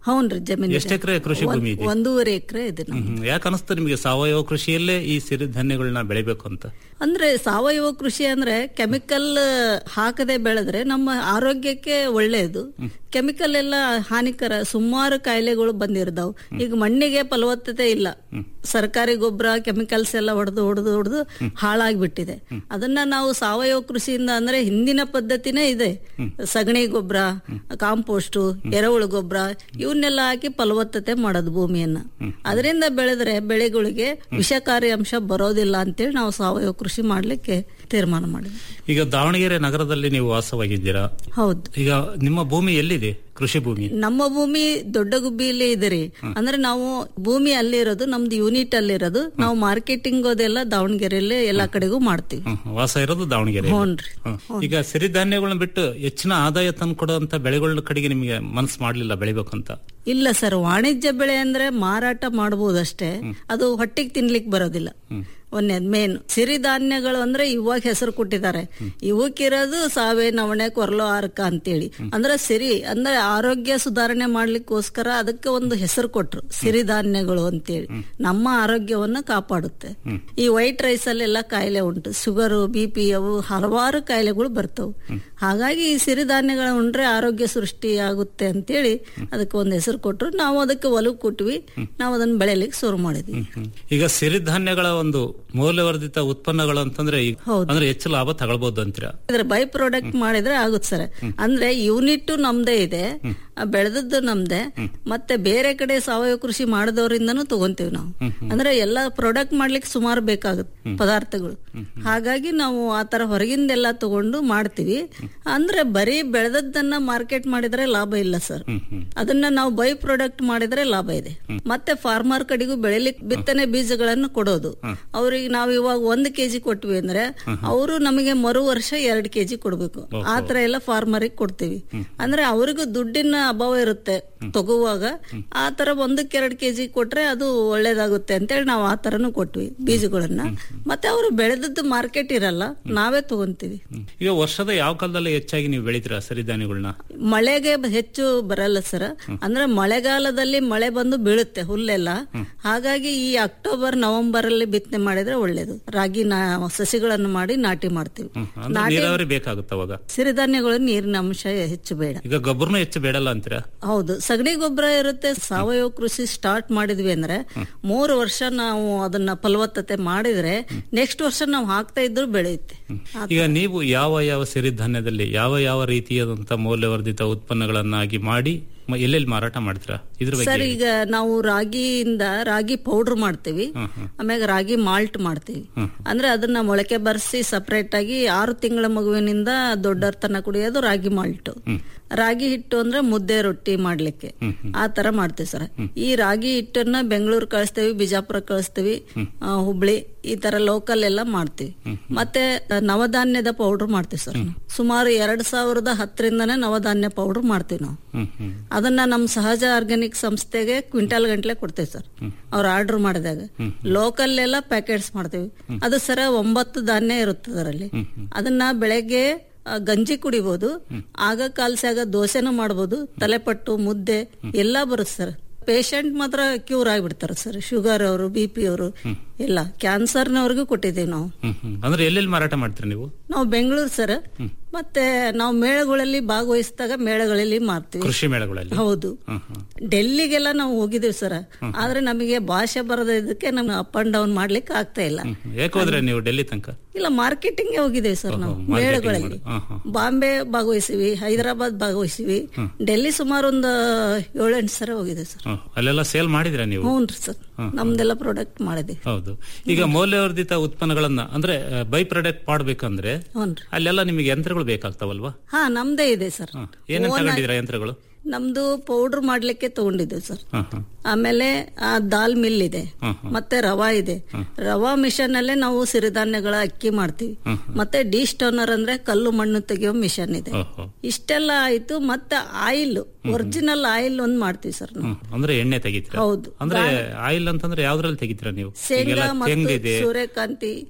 ಹೌನ್ರಿ ಜಮೀನು ಎಷ್ಟು ಎಕರೆ ಕೃಷಿ ಭೂಮಿ ಇದೆ ಒಂದೂವರೆ ಎಕರೆ ಇದೆ ನಮ್ದು. ಹ್ಮ್. ಯಾಕೆ ಅನಿಸ್ತು ನಿಮಗೆ ಸಾವಯವ ಕೃಷಿಯಲ್ಲೇ ಈ ಸಿರಿಧಾನ್ಯಗಳನ್ನ ಬೆಳಿಬೇಕು ಅಂತ ಅಂದ್ರೆ ಸಾವಯವ ಕೃಷಿ ಅಂದ್ರೆ ಕೆಮಿಕಲ್ ಹಾಕದೆ ಬೆಳೆದ್ರೆ ನಮ್ಮ ಆರೋಗ್ಯಕ್ಕೆ ಒಳ್ಳೆಯದು ಕೆಮಿಕಲ್ ಎಲ್ಲ ಹಾನಿಕರ ಸುಮಾರು ಕಾಯಿಲೆಗಳು ಬಂದಿರ್ತಾವ್ ಈಗ ಮಣ್ಣಿಗೆ ಫಲವತ್ತತೆ ಇಲ್ಲ ಸರ್ಕಾರಿ ಗೊಬ್ಬರ ಕೆಮಿಕಲ್ಸ್ ಎಲ್ಲ ಹೊಡೆದು ಹೊಡೆದು ಹೊಡೆದು ಹಾಳಾಗ್ಬಿಟ್ಟಿದೆ ಅದನ್ನ ನಾವು ಸಾವಯವ ಕೃಷಿಯಿಂದ ಅಂದ್ರೆ ಹಿಂದಿನ ಪದ್ಧತಿನೇ ಇದೆ ಸಗಣಿ ಗೊಬ್ಬರ ಕಾಂಪೋಸ್ಟ್ ಎರೆಹುಳು ಗೊಬ್ಬರ ಇವನ್ನೆಲ್ಲ ಹಾಕಿ ಫಲವತ್ತತೆ ಮಾಡೋದು ಭೂಮಿಯನ್ನ ಅದರಿಂದ ಬೆಳೆದ್ರೆ ಬೆಳೆಗಳಿಗೆ ವಿಷಕಾರಿ ಅಂಶ ಬರೋದಿಲ್ಲ ಅಂತೇಳಿ ನಾವು ಸಾವಯವ ಕೃಷಿ ಮಾಡ್ಲಿಕ್ಕೆ ತೀರ್ಮಾನ ಮಾಡಿದ್ವಿ ಈಗ ದಾವಣಗೆರೆ ನಗರದಲ್ಲಿ ನೀವು ವಾಸವಾಗಿದ್ದೀರಾ ಹೌದು ಈಗ ನಿಮ್ಮ ಭೂಮಿ ಎಲ್ಲಿದೆ ಕೃಷಿ ಭೂಮಿ ನಮ್ಮ ಭೂಮಿ ದೊಡ್ಡ ಗುಬ್ಬಿಯಲ್ಲಿ ಇದೆ ರೀ ಅಂದ್ರೆ ನಾವು ಭೂಮಿ ಅಲ್ಲಿ ಇರೋದು ನಮ್ದು ಯೂನಿಟ್ ಅಲ್ಲಿ ಇರೋದು ನಾವು ಮಾರ್ಕೆಟಿಂಗ್ ಅದೆಲ್ಲ ದಾವಣಗೆರೆಯಲ್ಲಿ ಎಲ್ಲಾ ಕಡೆಗೂ ಮಾಡ್ತೀವಿ ಹ್ಮ್. ವಾಸ ಇರೋದು ದಾವಣಗೆರೆ ಹ್ಞೂನ್ರಿ. ಈಗ ಸಿರಿಧಾನ್ಯಗಳನ್ನ ಬಿಟ್ಟು ಹೆಚ್ಚಿನ ಆದಾಯ ತಂದು ಕೊಡುವಂತ ಬೆಳೆಗಳ ಕಡೆಗೆ ನಿಮಗೆ ಮನಸ್ಸು ಮಾಡ್ಲಿಲ್ಲ ಬೆಳಿಬೇಕಂತ ಇಲ್ಲ ಸರ್ ವಾಣಿಜ್ಯ ಬೆಳೆ ಅಂದ್ರೆ ಮಾರಾಟ ಮಾಡಬಹುದಷ್ಟೇ ಅದು ಹೊಟ್ಟಿಗೆ ತಿನ್ಲಿಕ್ಕೆ ಬರೋದಿಲ್ಲ ಒಂದೇದ್ ಮೇನ್ ಸಿರಿಧಾನ್ಯಗಳು ಅಂದ್ರೆ ಇವಾಗ ಹೆಸರು ಕೊಟ್ಟಿದ್ದಾರೆ ಇವಕ್ಕಿರೋದು ಸಾವೆ ನವಣೆ ಕೊರ್ಲೋ ಆರ್ಕ ಅಂತೇಳಿ ಅಂದ್ರೆ ಸಿರಿ ಅಂದ್ರೆ ಆರೋಗ್ಯ ಸುಧಾರಣೆ ಮಾಡ್ಲಿಕ್ಕೋಸ್ಕರ ಅದಕ್ಕೆ ಒಂದು ಹೆಸರು ಕೊಟ್ರು ಸಿರಿಧಾನ್ಯಗಳು ಅಂತೇಳಿ ನಮ್ಮ ಆರೋಗ್ಯವನ್ನ ಕಾಪಾಡುತ್ತೆ ಈ ವೈಟ್ ರೈಸ್ ಅಲ್ಲೆಲ್ಲ ಕಾಯಿಲೆ ಉಂಟು ಶುಗರು ಬಿ ಪಿ ಅವು ಹಲವಾರು ಕಾಯಿಲೆಗಳು ಬರ್ತವು ಹಾಗಾಗಿ ಈ ಸಿರಿಧಾನ್ಯಗಳ ಉಂಡ್ರೆ ಆರೋಗ್ಯ ಸೃಷ್ಟಿ ಆಗುತ್ತೆ ಅಂತೇಳಿ ಅದಕ್ಕೆ ಒಂದು ಹೆಸರು ಕೊಟ್ರು ನಾವು ಅದಕ್ಕೆ ಒಲವು ಕೊಟ್ವಿ ನಾವು ಅದನ್ನ ಬೆಳೆಯಲಿಕ್ಕೆ ಶುರು ಮಾಡಿದ್ವಿ ಈಗ ಸಿರಿಧಾನ್ಯಗಳ ಒಂದು ಮೌಲ್ಯವರ್ಧಿತ ಉತ್ಪನ್ನಗಳು ಅಂತಂದ್ರೆ ಈಗ ಅಂದ್ರೆ ಹೆಚ್ಚು ಲಾಭ ತಗೊಳ್ಬಹುದು ಅಂತೀರಾ ಇದ್ರ ಬೈ ಪ್ರಾಡಕ್ಟ್ ಮಾಡಿದ್ರೆ ಆಗುತ್ತೆ ಸರ್ ಅಂದ್ರೆ ಯೂನಿಟ್ ನಮ್ದೇ ಇದೆ ಆ ಬೆಳೆದದ್ದು ನಮ್ದೇ ಮತ್ತೆ ಬೇರೆ ಕಡೆ ಸಾವಯವ ಕೃಷಿ ಮಾಡಿದವರಿಂದನೂ ತಗೊಂತೀವಿ ನಾವು ಅಂದ್ರೆ ಎಲ್ಲ ಪ್ರಾಡಕ್ಟ್ ಮಾಡ್ಲಿಕ್ಕೆ ಸುಮಾರು ಬೇಕಾಗುತ್ತೆ ಪದಾರ್ಥಗಳು ಹಾಗಾಗಿ ನಾವು ಆ ತರ ಹೊರಗಿಂದೆಲ್ಲ ತಗೊಂಡು ಮಾಡ್ತೀವಿ ಅಂದ್ರೆ ಬರೀ ಬೆಳೆದದ್ದನ್ನ ಮಾರ್ಕೆಟ್ ಮಾಡಿದ್ರೆ ಲಾಭ ಇಲ್ಲ ಸರ್ ಅದನ್ನ ನಾವು ಬೈ ಪ್ರಾಡಕ್ಟ್ ಮಾಡಿದ್ರೆ ಲಾಭ ಇದೆ ಮತ್ತೆ ಫಾರ್ಮರ್ ಕಡೆಗೂ ಬೆಳಿಲಿಕ್ಕೆ ಬಿತ್ತನೆ ಬೀಜಗಳನ್ನು ಕೊಡೋದು ಅವ್ರಿಗೆ ನಾವು ಇವಾಗ ಒಂದ್ ಕೆಜಿ ಕೊಟ್ವಿ ಅಂದ್ರೆ ಅವರು ನಮಗೆ ಮರು ವರ್ಷ ಎರಡ್ ಕೆಜಿ ಕೊಡ್ಬೇಕು ಆ ತರ ಎಲ್ಲ ಫಾರ್ಮರಿಗೆ ಕೊಡ್ತೀವಿ ಅಂದ್ರೆ ಅವ್ರಿಗೂ ದುಡ್ಡಿನ ಅಭಾವ ಇರುತ್ತೆ ತಗೋವಾಗ ಆ ತರ ಒಂದಕ್ಕೆ ಎರಡ್ ಕೆಜಿ ಕೊಟ್ರೆ ಅದು ಒಳ್ಳೇದಾಗುತ್ತೆ ಅಂತೇಳಿ ನಾವು ಆ ತರನು ಕೊಟ್ವಿ ಬೀಜಗಳನ್ನ ಮತ್ತೆ ಅವರು ಬೆಳೆದದ್ದು ಮಾರ್ಕೆಟ್ ಇರಲ್ಲ ನಾವೇ ತಗೊಂತೀವಿ ಈಗ ವರ್ಷದ ಯಾವ ಕಾಲದಲ್ಲಿ ಹೆಚ್ಚಾಗಿ ನೀವು ಬೆಳಿತೀರಾ ಸಿರಿಧಾನ್ಯಗಳನ್ನ ಮಳೆಗೆ ಬ- ಹೆಚ್ಚು ಬರಲ್ಲ ಸರ್ ಅಂದ್ರೆ ಮಳೆಗಾಲದಲ್ಲಿ ಮಳೆ ಬಂದು ಬೀಳುತ್ತೆ ಹುಲ್ಲೆಲ್ಲ ಹಾಗಾಗಿ ಈ ಅಕ್ಟೋಬರ್ ನವೆಂಬರ್ ಅಲ್ಲಿ ಬಿತ್ತನೆ ಮಾಡಿದ್ರೆ ಒಳ್ಳೇದು ರಾಗಿ ನಾ- ಸಸಿಗಳನ್ನು ಮಾಡಿ ನಾಟಿ ಮಾಡ್ತೀವಿ ಅಂದ್ರೆ ನಾಟಿ ನೀರಾವರಿ ಬೇಕಾಗುತ್ತೆ ಅವಾಗ ಸಿರಿಧಾನ್ಯಗಳು ನೀರಿನ ಅಂಶ ಹೆಚ್ಚು ಬೇಡ ಈಗ ಗೊಬ್ಬರನು ಹೆಚ್ಚು ಬೇಡಲ್ಲ ಅಂತೀರಾ ಹೌದು ಸಗಣಿ ಗೊಬ್ಬರ ಇರುತ್ತೆ ಸಾವಯವ ಕೃಷಿ ಸ್ಟಾರ್ಟ್ ಮಾಡಿದ್ವಿ ಅಂದ್ರೆ ಮೂರು ವರ್ಷ ನಾವು ಅದನ್ನ ಫಲವತ್ತತೆ ಮಾಡಿದ್ರೆ ನೆಕ್ಸ್ಟ್ ವರ್ಷ ನಾವು ಹಾಕ್ತಾ ಇದ್ರು ಬೆಳೆಯುತ್ತೆ ಈಗ ನೀವು ಯಾವ ಯಾವ ಸಿರಿಧಾನ್ಯದಲ್ಲಿ ಯಾವ ಯಾವ ರೀತಿಯಾದಂತ ಮೌಲ್ಯವರ್ಧಿತ ಉತ್ಪನ್ನಗಳನ್ನಾಗಿ ಮಾಡಿ ಮ- ಎಲ್ಲೆಲ್ಲಿ ಮಾರಾಟ ಮಾಡ್ತೀರಾ ಇದ್ರ ಬಗ್ಗೆ ಸರ್ ಹೇಳಿ. ಈಗ ನಾವು ರಾಗಿಯಿಂದ ರಾಗಿ ಪೌಡರ್ ಮಾಡ್ತೀವಿ ಆಮ್ಯಾಗ ರಾಗಿ ಮಾಲ್ಟ್ ಮಾಡ್ತೀವಿ ಅಂದ್ರೆ ಅದನ್ನ ಮೊಳಕೆ ಬರ್ಸಿ ಸಪರೇಟ್ ಆಗಿ ಆರು ತಿಂಗಳ ಮಗುವಿನಿಂದ ದೊಡ್ಡರ ತನ ಕುಡಿಯೋದು ರಾಗಿ ಮಾಲ್ಟ್ ರಾಗಿ ಹಿಟ್ಟು ಅಂದ್ರೆ ಮುದ್ದೆ ರೊಟ್ಟಿ ಮಾಡ್ಲಿಕ್ಕೆ ಆ ತರ ಮಾಡ್ತೀವಿ ಸರ್ ಈ ರಾಗಿ ಹಿಟ್ಟನ್ನ ಬೆಂಗಳೂರು ಕಳಿಸ್ತೀವಿ ಬಿಜಾಪುರ ಕಳಿಸ್ತೀವಿ ಆ, ಹುಬ್ಳಿ ಈ ತರ ಲೋಕಲ್ ಎಲ್ಲ ಮಾಡ್ತೀವಿ ಮತ್ತೆ ಆ, ನವಧಾನ್ಯದ ಪೌಡರ್ ಮಾಡ್ತೀವಿ ಸರ್ ಸುಮಾರು ಎರಡ್ ಸಾವಿರದ ಹತ್ತರಿಂದನೇ ನವಧಾನ್ಯ ಪೌಡರ್ ಮಾಡ್ತೀವಿ ನಾವು ಹ್ಮ್ ಹ್ಮ್ ಅದನ್ನ ನಮ್ಮ ಸಹಜ ಆರ್ಗ್ಯಾನಿಕ್ ಸಂಸ್ಥೆಗೆ ಕ್ವಿಂಟಾಲ್ ಗಂಟ್ಲೆ ಕೊಡ್ತೇವೆ ಸರ್ ಅವ್ರು ಆರ್ಡರ್ ಮಾಡಿದಾಗ ಲೋಕಲ್ ಎಲ್ಲ ಪ್ಯಾಕೆಟ್ಸ್ ಮಾಡ್ತೀವಿ ಅದು ಸರ ಒಂಬತ್ತು ಧಾನ್ಯ ಇರುತ್ತೆ ಅದರಲ್ಲಿ ಅದನ್ನ ಬೆಳಗ್ಗೆ ಆ, ಗಂಜಿ ಕುಡಿಬಹುದು ಆಗ ಕಾಲ್ಸಾಗ ದೋಸೆನೂ ಮಾಡ್ಬೋದು ತಲೆಪಟ್ಟು ಮುದ್ದೆ ಎಲ್ಲಾ ಬರುತ್ತೆ ಸರ್ ಪೇಷಂಟ್ ಮಾತ್ರ ಕ್ಯೂರ್ ಆಗಿಬಿಡ್ತಾರೆ ಸರ್ ಶುಗರ್ ಅವರು ಬಿ ಪಿ ಅವರು ಎಲ್ಲ ಕ್ಯಾನ್ಸರ್ನವ್ರಿಗೂ ಕೊಟ್ಟಿದ್ದೀವಿ ನಾವು ಹ್ಮ್ ಹ್ಮ್ ಅಂದ್ರೆ ಎಲ್ಲೆಲ್ಲಿ ಮಾರಾಟ ಮಾಡ್ತೀರಾ ನೀವು ನಾವು ಬೆಂಗಳೂರು ಸರ್ ಮತ್ತೆ ನಾವು ಮೇಳಗಳಲ್ಲಿ ಭಾಗವಹಿಸಿದಾಗ ಮೇಳಗಳಲ್ಲಿ ಮಾರ್ತೀವಿ ಕೃಷಿ ಮೇಳಗಳಲ್ಲಿ ಹೌದು ಹ್ಮ್ ಹ್ಮ್ ಡೆಲ್ಲಿಗೆಲ್ಲ ನಾವು ಹೋಗಿದ್ದೀವಿ ಸರ್ ಆದ್ರೆ ನಮಗೆ ಭಾಷೆ ಬರದ ಇದಕ್ಕೆ ನಮ್ಗೆ ಅಪ್ ಅಂಡ್ ಡೌನ್ ಮಾಡ್ಲಿಕ್ಕೆ ಆಗ್ತಾ ಇಲ್ಲ ಯಾಕೆ ಹೋದ್ರೆ ನೀವು ಡೆಲ್ಲಿ ತನಕ ಇಲ್ಲ ಮಾರ್ಕೆಟಿಂಗ್ ಹೋಗಿದ್ದೇವೆ ಸರ್ ನಾವು marketing ಮೇಳಗಳಲ್ಲಿ ಮಾಡು. ಹಾ, ಹಾ. ಬಾಂಬೆ ಭಾಗವಹಿಸಿವಿ ಹೈದರಾಬಾದ್ ಭಾಗವಹಿಸಿವಿ ಡೆಲ್ಲಿ ಸುಮಾರು ಒಂದು ಏಳೆಂಟು ಸರ ಹೋಗಿದೆ ಸರ್ ಹ್ಮ್. ಅಲ್ಲೆಲ್ಲ ಸೇಲ್ ಮಾಡಿದಿರಾ ನೀವು ಹ್ಞೂ ಸರ್ ನಮ್ದೆಲ್ಲ ಪ್ರಾಡಕ್ಟ್ ಮಾಡಿದೆ ಹೌದು ಈಗ ಮೌಲ್ಯವರ್ಧಿತ ಉತ್ಪನ್ನಗಳನ್ನ ಅಂದ್ರೆ ಬೈ ಪ್ರಾಡಕ್ಟ್ ಮಾಡ್ಬೇಕಂದ್ರೆ ಹ್ಞೂನ್ರಿ ಅಲ್ಲೆಲ್ಲ ನಿಮಗೆ ಯಂತ್ರಗಳು ಬೇಕಾಗ್ತಾವಲ್ವಾ ಹಾ ನಮ್ದೇ ಇದೆ ಸರ್ ಏನೇನ್ Own ತಗೊಂಡಿದ್ದೀರಾ ಯಂತ್ರಗಳು ನಮ್ದು ಪೌಡರ್ ಮಾಡ್ಲಿಕ್ಕೆ ತಗೊಂಡಿದ್ದೇವೆ ಸರ್ ಹಾ, ಹಾ. ಆಮೇಲೆ ಆ ದಾಲ್ ಮಿಲ್ ಇದೆ ಹ್ಮ್, ಹ್ಮ್. ಮತ್ತೆ ರವಾ ಇದೆ ರವಾ ಮಿಷನ್ ಅಲ್ಲೇ ನಾವು ಸಿರಿಧಾನ್ಯಗಳ ಅಕ್ಕಿ ಮಾಡ್ತೀವಿ ಮತ್ತೆ ಡಿ ಸ್ಟೋನರ್ ಅಂದ್ರೆ ಕಲ್ಲು ಮಣ್ಣು ತೆಗೆಯೋ ಮಿಷನ್ ಇದೆ ಓಹೋ. ಇಷ್ಟೆಲ್ಲ ಆಯ್ತು ಮತ್ತೆ ಆಯಿಲ್ ಒರಿಜಿನಲ್ ಆಯಿಲ್ ಒಂದ್ ಮಾಡ್ತೀವಿ ಸರ್ ನಾವು ಹ್ಮ್. ಅಂದ್ರೆ ಎಣ್ಣೆ ತೆಗಿತೀರಾ ಹೌದು. ಅಂದ್ರೆ ಆಯಿಲ್ ಅಂತಂದ್ರೆ ಯಾವ್ದ್ರಲ್ಲಿ ತೆಗಿತೀರಾ ನೀವು ಶೇಂಗಾ ಈಗೆಲ್ಲ ಮತ್ತು ತೆಂಗಿದೆ ಸೂರ್ಯಕಾಂತಿ ಹಾ.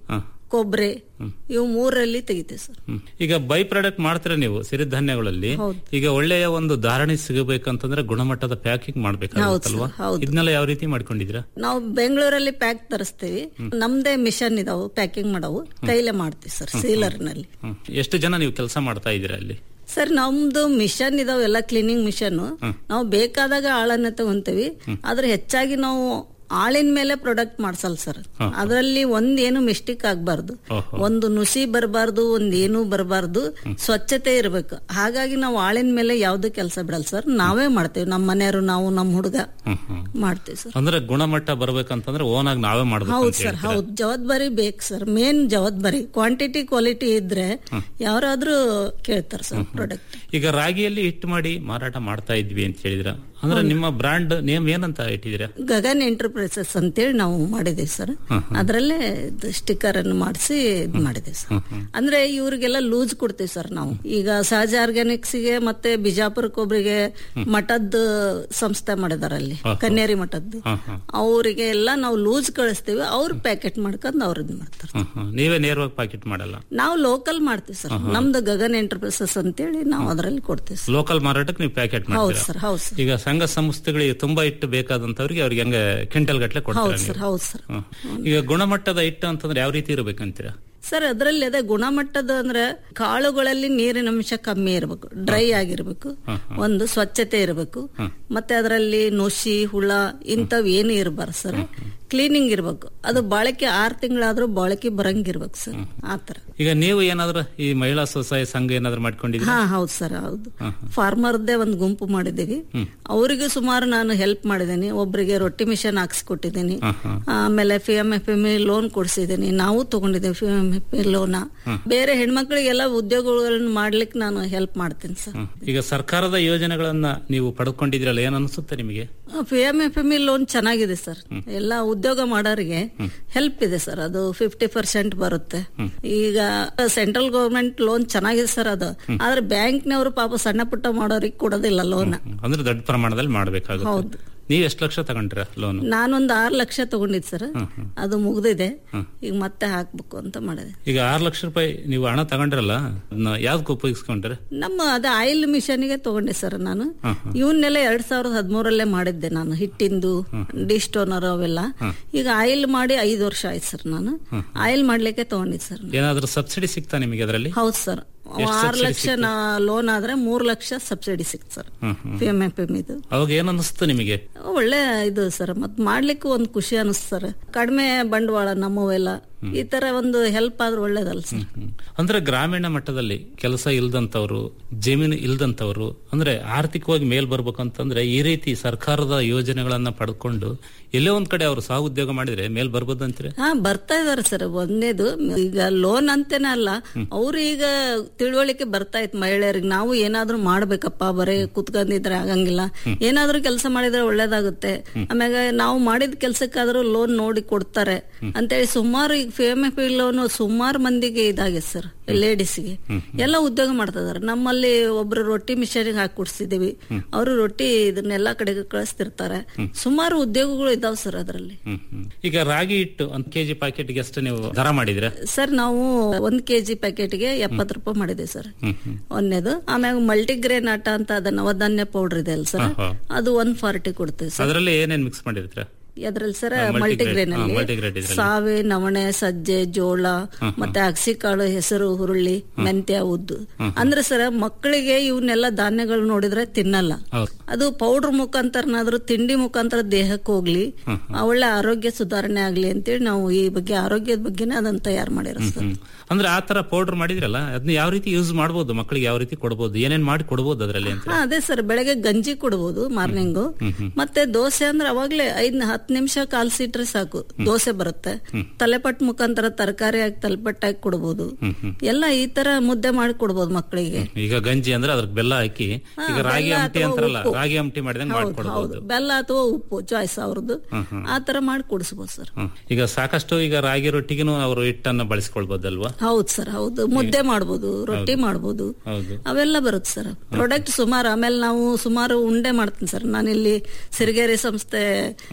ಕೊಬ್ಬರಿ ಇವು ಮೂರರಲ್ಲಿ ತೆಗಿತೀವಿ ಸರ್ ಹ್ಮ್. ಈಗ ಬೈ ಪ್ರಾಡಕ್ಟ್ ಮಾಡ್ತೀರಾ ನೀವು ಸಿರಿಧಾನ್ಯಗಳಲ್ಲಿ ಹೌದು. ಈಗ ಒಳ್ಳೆಯ ಒಂದು ಧಾರಣೆ ಸಿಗಬೇಕಂತಂದ್ರೆ ಗುಣಮಟ್ಟದ ಪ್ಯಾಕಿಂಗ್ ಮಾಡ್ಬೇಕಾಗುತ್ತಲ್ವಾ ಹೌದು ಸರ್, ಹೌದು. ಇದನ್ನೆಲ್ಲ ಯಾವ ರೀತಿ ಮಾಡ್ಕೊಂಡಿದ್ದೀರಾ ನಾವು ಬೆಂಗಳೂರಲ್ಲಿ ಪ್ಯಾಕ್ ತರಿಸ್ತೀವಿ ನಮ್ದೇ ಮಿಷನ್ ಇದಾವು ಪ್ಯಾಕಿಂಗ್ ಮಾಡವು ಕೈಲೇ ಮಾಡ್ತೀವಿ ಸರ್ ಸೀಲರ್ ನಲ್ಲಿ ಹ್ಮ್. ಎಷ್ಟು ಜನ ನೀವು ಕೆಲಸ ಮಾಡ್ತಾ ಇದ್ದೀರಾ ಅಲ್ಲಿ ಸರ್ ನಮ್ದು ಮಿಷನ್ ಇದಾವ ಎಲ್ಲ ಕ್ಲೀನಿಂಗ್ ಮಿಷನ್ ನಾವು ಬೇಕಾದಾಗ ಆಳನ್ನ ತಗೊಂತೀವಿ ಆದ್ರೆ ಹೆಚ್ಚಾಗಿ ನಾವು ಆಳಿನ ಮೇಲೆ ಪ್ರಾಡಕ್ಟ್ ಮಾಡ್ಸಲ್ಲ ಸರ್ ಅದರಲ್ಲಿ ಒಂದೇನು ಮಿಸ್ಟೇಕ್ ಆಗ್ಬಾರ್ದು ಓಹೋ. ಒಂದು ನುಸಿ ಬರಬಾರ್ದು ಒಂದ್ ಏನು ಬರಬಾರ್ದು ಸ್ವಚ್ಛತೆ ಇರಬೇಕು ಹಾಗಾಗಿ ನಾವು ಆಳಿನ ಮೇಲೆ ಯಾವ್ದು ಕೆಲಸ ಬಿಡಲ್ಲ ಸರ್ ನಾವೇ ಮಾಡ್ತೇವೆ ನಮ್ಮ ಮನೆಯವರು ನಾವು ನಮ್ಮ ಹುಡುಗ ಹ್ಮ್, ಹ್ಮ್. ಮಾಡ್ತೀವಿ ಸರ್ ಅಂದ್ರೆ ಗುಣಮಟ್ಟ ಬರ್ಬೇಕಂತಂದ್ರೆ ಓನ್ ಆಗಿ ನಾವೇ ಮಾಡ್ಬೇಕು ಹೌದು ಅಂತ ಸರ್ ಹೇಳ್ತೀರಾ? ಹೌದು ಜವಾಬ್ದಾರಿ ಬೇಕು ಸರ್ ಮೇನ್ ಜವಾಬ್ದಾರಿ ಕ್ವಾಂಟಿಟಿ ಕ್ವಾಲಿಟಿ ಇದ್ರೆ ಯಾರಾದ್ರೂ ಕೇಳ್ತಾರೆ ಸರ್ ಪ್ರಾಡಕ್ಟ್ ಈಗ ರಾಗಿಯಲ್ಲಿ ಹಿಟ್ಟು ಮಾಡಿ ಮಾರಾಟ ಮಾಡ್ತಾ ಇದ್ವಿ ಅಂತ ಹೇಳಿದ್ರ ಅಂದ್ರೆ ನಿಮ್ಮ ಬ್ರಾಂಡ್ ನೇಮ್ ಏನಂತ ಇಟ್ಟಿದ್ದೀರಾ ಗಗನ್ ಎಂಟರ್ಪ್ರೈಸಸ್ ಅಂತೇಳಿ ನಾವು ಮಾಡಿದೀವಿ ಸರ್ ಅದರಲ್ಲೇ ಸ್ಟಿಕ್ಕರ್ ಅನ್ನು ಮಾಡಿಸಿ ಇದ್ ಮಾಡಿದೀವಿ ಸರ್ ಅಂದ್ರೆ ಇವ್ರಿಗೆಲ್ಲ ಲೂಸ್ ಕೊಡ್ತೀವಿ ಸರ್ ನಾವು ಈಗ ಸಹಜ ಆರ್ಗ್ಯಾನಿಕ್ಸ್ ಗೆ ಮತ್ತೆ ಬಿಜಾಪುರ ಕೊಬ್ಬರಿಗೆ ಮಠದ ಸಂಸ್ಥೆ ಮಾಡಿದಾರೆ ಅಲ್ಲಿ ಕನ್ಯಾರಿ ಮಠದ್ದು ಅವರಿಗೆ ಎಲ್ಲ ನಾವು ಲೂಸ್ ಕಳಿಸ್ತೀವಿ ಅವ್ರು ಪ್ಯಾಕೆಟ್ ಮಾಡ್ಕೊಂಡು ಅವ್ರ ಇದ್ ಮಾಡ್ತಾರೆ ಹ್ಮ್, ಹ್ಮ್. ನೀವೇ ನೇರವಾಗಿ ಪ್ಯಾಕೆಟ್ ಮಾಡಲ್ಲ ನಾವು ಲೋಕಲ್ ಮಾಡ್ತೀವಿ ಸರ್ ನಮ್ದು ಗಗನ್ ಎಂಟರ್ಪ್ರೈಸಸ್ ಅಂತೇಳಿ ನಾವು ಅದರಲ್ಲಿ ಕೊಡ್ತೀವಿ ಸರ್ ಲೋಕಲ್ ಮಾರಾಟಕ್ಕೆ ನೀವು ಪ್ಯಾಕೆಟ್ ಹೌದು ಮಾಡ್ತೀರಾ ಸರ್ ಹೌದು ಸರ್ ಈಗ ಸಂಘ ಸಂಸ್ಥೆಗಳಿಗೆ ತುಂಬಾ ಹಿಟ್ಟು ಬೇಕಾದಂತವ್ರಿಗೆ ಅವ್ರಿಗೆ ಹೆಂಗ ಕ್ವಿಂಟಲ್ ಗಟ್ಲೆ ಕೊಡ್ತೀರಾ ಹೌದು ಸರ್ ನೀವು? ಹೌದು ಸರ್ ಹ್ಮ್. ಈಗ ಗುಣಮಟ್ಟದ ಹಿಟ್ಟು ಅಂತಂದ್ರೆ ಯಾವ ರೀತಿ ಇರಬೇಕಂತೀರಾ ಸರ್ ಅದರಲ್ಲಿ ಅದೇ ಗುಣಮಟ್ಟದ ಅಂದ್ರೆ ಕಾಳುಗಳಲ್ಲಿ ನೀರಿನ ಅಂಶ ಕಮ್ಮಿ ಇರಬೇಕು ಡ್ರೈ ಆಗಿರ್ಬೇಕು ಒಂದು ಸ್ವಚ್ಛತೆ ಇರಬೇಕು ಮತ್ತೆ ಅದರಲ್ಲಿ ನುಸಿ ಹುಳ ಇಂಥವ್ ಏನು ಇರಬಾರ್ದು ಸರ್ ಕ್ಲೀನಿಂಗ್ ಇರ್ಬೇಕು ಅದು ಬಾಳಿಕೆ ಆರ್ ತಿಂಗಳಾದ್ರೂ ಬಾಳಿಕೆ ಬರಂಗಿರ್ಬೇಕು ಸರ್ ಆತರ ಈಗ ನೀವು ಏನಾದ್ರೂ ಈ ಮಹಿಳಾ ಸ್ವಸಹಾಯ ಸಂಘ ಏನಾದ್ರು ಮಾಡ್ಕೊಂಡಿದ್ದೀರಾ ಹಾ ಹೌದು ಸರ್ ಹೌದು ಫಾರ್ಮರ್ದೇ ಒಂದು ಗುಂಪು ಮಾಡಿದ್ದೀವಿ ಅವರಿಗೂ ಸುಮಾರು ನಾನು ಹೆಲ್ಪ್ ಮಾಡಿದ್ದೀನಿ ಒಬ್ಬರಿಗೆ ರೊಟ್ಟಿ ಮಿಷನ್ ಹಾಕ್ಸ್ಕೊಟ್ಟಿದ್ದೀನಿ ಆಮೇಲೆ P M F M loan ಕೊಡಿಸಿದ್ದೀನಿ ನಾವು ತಗೊಂಡಿದ್ದೀವಿ ಪಿ ಎಂ ಎಫ್ ಲೋನ ಬೇರೆ ಹೆಣ್ಮಕ್ಳಿಗೆಲ್ಲ ಉದ್ಯೋಗಗಳನ್ನು ಮಾಡ್ಲಿಕ್ಕೆ ನಾನು ಹೆಲ್ಪ್ ಮಾಡ್ತೀನಿ ಸರ್ ಈಗ ಸರ್ಕಾರದ ಯೋಜನೆಗಳನ್ನ ನೀವು ಪಡ್ಕೊಂಡಿದ್ರಲ್ಲ ಏನ್ ಅನ್ಸುತ್ತೆ ನಿಮಗೆ P M F M loan ಚೆನ್ನಾಗಿದೆ ಸರ್ ಎಲ್ಲ ಉದ್ಯೋಗ ಮಾಡೋರಿಗೆ ಹೆಲ್ಪ್ ಇದೆ ಸರ್ ಅದು ಫಿಫ್ಟಿ ಪರ್ಸೆಂಟ್ ಬರುತ್ತೆ ಈಗ ಸೆಂಟ್ರಲ್ ಗವರ್ಮೆಂಟ್ ಲೋನ್ ಚೆನ್ನಾಗಿದೆ ಸರ್ ಅದು ಆದ್ರೆ ಬ್ಯಾಂಕ್ನವರು ಪಾಪ ಸಣ್ಣ ಪುಟ್ಟ ಮಾಡೋರಿಗೆ ಕೊಡೋದಿಲ್ಲ ಲೋನ್ ಅಂದ್ರೆ ದೊಡ್ಡ ಪ್ರಮಾಣದಲ್ಲಿ ಮಾಡ್ಬೇಕಾಗುತ್ತೆ ಹೌದು. ನೀವ್ ಎಷ್ಟು ಲಕ್ಷ ತಗೊಂಡ್ರ ಲೋನ್ ನಾನೊಂದು ಆರು ಲಕ್ಷ ತಗೊಂಡಿದ್ ಸರ್ ಅದು ಮುಗ್ದಿದೆ ಈಗ ಮತ್ತೆ ಹಾಕ್ಬೇಕು ಅಂತ ಮಾಡಿದೆ ಈಗ ಆರು ಲಕ್ಷ ರೂಪಾಯಿ ನೀವು ಹಣ ತಗೊಂಡ್ರಲ್ಲ ಅದನ್ನ ಯಾವ್ದಕ್ಕೆ ಉಪಯೋಗಿಸ್ಕೊಂಡ್ರೆ ನಮ್ಮ ಅದು ಆಯಿಲ್ ಮಿಷನ್ಗೆ ತಗೊಂಡೆ ಸರ್ ನಾನು ಇವನ್ನೆಲ್ಲ ಎರಡ್ ಸಾವಿರದ ಹದಿಮೂರಲ್ಲೇ ಮಾಡಿದ್ದೆ ನಾನು ಹಿಟ್ಟಿಂದು ಡಿಶ್ ಟೋನರ್ ಅವೆಲ್ಲ ಈಗ ಆಯಿಲ್ ಮಾಡಿ ಐದು ವರ್ಷ ಆಯ್ತು ಸರ್ ನಾನು ಆಯಿಲ್ ಮಾಡ್ಲಿಕ್ಕೆ ತಗೊಂಡಿದ್ ಸರ್ ಏನಾದ್ರೂ ಸಬ್ಸಿಡಿ ಸಿಗ್ತಾ ನಿಮಗೆ ಅದರಲ್ಲಿ ಹೌದು ಸರ್ ಎಷ್ಟ್ ಆರು subsidy ಲಕ್ಷ ಲೋನ್ ಆದ್ರೆ ಮೂರ್ ಲಕ್ಷ ಸಬ್ಸಿಡಿ ಸಿಕ್ತು sir hmm, hmm. P M F M ಇದು ಅವಾಗ ಏನ್ ಅನಿಸ್ತು ನಿಮಗೆ ಒಳ್ಳೆ ಇದು ಸರ್ ಮತ್ ಮಾಡ್ಲಿಕ್ಕೂ ಒಂದು ಖುಷಿ ಅನಿಸ್ತು ಸರ್ ಕಡಿಮೆ ಬಂಡವಾಳ ನಮ್ಮವೆಲ್ಲ ಈ ತರ ಒಂದು ಹೆಲ್ಪ್ ಆದ್ರೆ ಒಳ್ಳೇದಲ್ಲ ಸರ್ ಅಂದ್ರೆ ಗ್ರಾಮೀಣ ಮಟ್ಟದಲ್ಲಿ ಕೆಲಸ ಇಲ್ದಂತವ್ರು ಜಮೀನು ಇಲ್ದಂತವ್ರು ಅಂದ್ರೆ ಆರ್ಥಿಕವಾಗಿ ಮೇಲ್ ಬರ್ಬೇಕಂತಂದ್ರೆ ಈ ರೀತಿ ಸರ್ಕಾರದ ಯೋಜನೆಗಳನ್ನ ಪಡ್ಕೊಂಡು ಎಲ್ಲೇ ಒಂದ್ ಕಡೆ ಅವರು ಸಹ ಉದ್ಯೋಗ ಮಾಡಿದ್ರೆ ಮೇಲ್ ಬರ್ಬೋದು ಅಂತೀರ ಹಾ ಬರ್ತಾ ಇದಾರೆ ಸರ್ ಒಂದೇದು ಈಗ ಲೋನ್ ಅಂತೇನೆ ಅಲ್ಲ ಅವ್ರು ಈಗ ತಿಳುವಳಿಕೆ ಬರ್ತಾ ಇತ್ತು ಮಹಿಳೆಯರಿಗೆ ನಾವು ಏನಾದ್ರೂ ಮಾಡ್ಬೇಕಪ್ಪ ಬರೇ ಕುತ್ಕೊಂಡಿದ್ರೆ ಆಗಂಗಿಲ್ಲ ಏನಾದ್ರೂ ಕೆಲಸ ಮಾಡಿದ್ರೆ ಒಳ್ಳೇದಾಗುತ್ತೆ ಆಮ್ಯಾಗ ನಾವು ಮಾಡಿದ ಕೆಲ್ಸಕ್ಕಾದ್ರೂ ಲೋನ್ ನೋಡಿ ಕೊಡ್ತಾರೆ ಅಂತೇಳಿ ಸುಮಾರು ಈಗ ಫೇಮ್ ಎಫ್ ಲೋನ್ ಸುಮಾರು ಮಂದಿಗೆ ಇದಾಗಿದೆ ಸರ್ ಲೇಡೀಸ್ಗೆ ಎಲ್ಲ ಉದ್ಯೋಗ ಮಾಡ್ತಾ ಇದಾರೆ ನಮ್ಮಲ್ಲಿ ಒಬ್ರು ರೊಟ್ಟಿ ಮಿಷನ್ಗೆ ಹಾಕಿ ಕೊಡ್ಸಿದೀವಿ ಅವರು ರೊಟ್ಟಿ ಇದನ್ನೆಲ್ಲಾ ಕಡೆಗೆ ಕಳಿಸ್ತಿರ್ತಾರೆ ಸುಮಾರು ಉದ್ಯೋಗಗಳು ಇದಾವ್ ಸರ್ ಅದರಲ್ಲಿ ಹ್ಮ್, ಹ್ಮ್. ಈಗ ರಾಗಿ ಹಿಟ್ಟು ಒಂದ್ ಕೆಜಿ ಪ್ಯಾಕೆಟ್ಗೆ ಎಷ್ಟು ನೀವು ದರ ಮಾಡಿದ್ರೆ ಸರ್ ನಾವು ಒಂದ್ ಕೆಜಿ ಪ್ಯಾಕೆಟ್ಗೆ ಎಪ್ಪತ್ತು ರೂಪಾಯಿ ಮಾಡಿದೆ ಸರ್ ಹ್ಮ್ ಹ್ಮ್ ಒಂದೇದು ಆಮ್ಯಾಗ ಮಲ್ಟಿಗ್ರೇನ್ ಆಟ ಅಂತ ಅದ ನವಧಾನ್ಯ ಪೌಡರ್ ಇದೆ ಅಲ್ಲ ಸರ್ ಆಹಾ. ಅದು ಒನ್ ಫಾರ್ಟಿ ಕೊಡ್ತೀವಿ ಸರ್ ಅದರಲ್ಲಿ ಏನೇನ್ ಮಿಕ್ಸ್ ಮಾಡಿರ್ತೀರ ಎದ್ರಲ್ಲಿ ಸರ್ ಹಾ, multigrain. ಮಲ್ಟಿಗ್ರೇನ್ ಹಾ, ಅಲ್ಲಿ multigrain ಇದ್ರಲ್ಲಿ. ಸಾವೆ ನವಣೆ ಸಜ್ಜೆ ಜೋಳ ಮತ್ತೆ ಅಗಸಿಕಾಳು ಹೆಸರು ಹುರುಳಿ ಮೆಂತ್ಯ ಉದ್ದು ಅಂದ್ರೆ ಸರ್ ಮಕ್ಕಳಿಗೆ ಇವನ್ನೆಲ್ಲ ಧಾನ್ಯಗಳು ನೋಡಿದ್ರೆ ತಿನ್ನಲ್ಲ ಹೌದು ಅದು ಪೌಡರ್ ಮುಖಾಂತರನಾದ್ರೂ ತಿಂಡಿ ಮುಖಾಂತರ ದೇಹಕ್ಕೆ ಹೋಗ್ಲಿ ಆ ಒಳ್ಳೆ ಆರೋಗ್ಯ ಸುಧಾರಣೆ ಆಗ್ಲಿ ಅಂತೇಳಿ ನಾವು ಈ ಬಗ್ಗೆ ಆರೋಗ್ಯದ ಬಗ್ಗೆನೇ ಅದನ್ನ ತಯಾರು ಮಾಡಿರೋ ಸರ್ ಹ್ಮ್. ಅಂದ್ರೆ ಆ ತರ ಪೌಡರ್ ಮಾಡಿದ್ರಲ್ಲ ಅದನ್ನ ಯಾವ ರೀತಿ ಯೂಸ್ ಮಾಡಬಹುದು ಮಕ್ಕಳಿಗೆ ಯಾವ ರೀತಿ ಕೊಡಬಹುದು ಏನೇನ್ ಮಾಡಿ ಕೊಡಬಹುದು ಅದರಲ್ಲಿ ಅಂತ ಹಾ ಅದೇ ಸರ್ ಬೆಳಗ್ಗೆ ಗಂಜಿ ಕೊಡ್ಬೋದು ಮಾರ್ನಿಂಗು ಮತ್ತೆ ದೋಸೆ ಅಂದ್ರೆ ಅವಾಗ್ಲೇ ಐದ್ ಹತ್ತು ನಿಮಿಷ ಕಾಲ್ಸಿಟ್ರೆ ಸಾಕು ದೋಸೆ ಬರುತ್ತೆ ತಲೆಪಟ್ ಮುಖಾಂತರ ತರಕಾರಿ ಹಾಕಿ ತಲೆಪಟ್ ಹಾಕಿ ಕೊಡ್ಬೋದು ಎಲ್ಲ ಈ ತರ ಮುದ್ದೆ ಮಾಡಿ ಕೊಡ್ಬೋದು ಮಕ್ಕಳಿಗೆ ಈಗ ಗಂಜಿ ಅಂದ್ರೆ ಅದ್ರಕ್ಕೆ ಬೆಲ್ಲ ಹಾಕಿ ಈಗ ರಾಗಿ ಬೆಲ್ಲ ಆಮಟಿ ಅಥವಾ ಅಂತಾರಲ್ಲ ಉಪ್ಪು. ರಾಗಿ ಆಮಟಿ ಮಾಡಿದಂಗೆ ಹೌದು, ಮಾಡ್ಕೊಡ್ಬಹುದು ಹೌದು. ಬೆಲ್ಲ ಅಥವಾ ಉಪ್ಪು ಚಾಯ್ಸ್ ಅವ್ರದ್ದು ಆ ತರ ಮಾಡಿ ಕೊಡಿಸ್ಬೋದು ಸರ್ ಹ್ಮ್. ಈಗ ಸಾಕಷ್ಟು ಈಗ ರಾಗಿ ರೊಟ್ಟಿಗೂ ಅವರು ಹಿಟ್ಟನ್ನ ಬಳಸ್ಕೊಳ್ಬಹುದಲ್ವಾ ಹೌದು ಸರ್ ಹೌದು ಮುದ್ದೆ ಮಾಡ್ಬೋದು ರೊಟ್ಟಿ ಮಾಡ್ಬೋದು ಹೌದು ಅವೆಲ್ಲ ಬರುತ್ತೆ ಸರ್ ಪ್ರಾಡಕ್ಟ್ ಸುಮಾರು ಆಮೇಲೆ ನಾವು ಸುಮಾರು ಉಂಡೆ ಮಾಡ್ತೀನಿ ಸರ್ ನಾನಿಲ್ಲಿ ಸಿರಿಗೇರಿ ಸಂಸ್ಥೆ ಥರ್ಡ್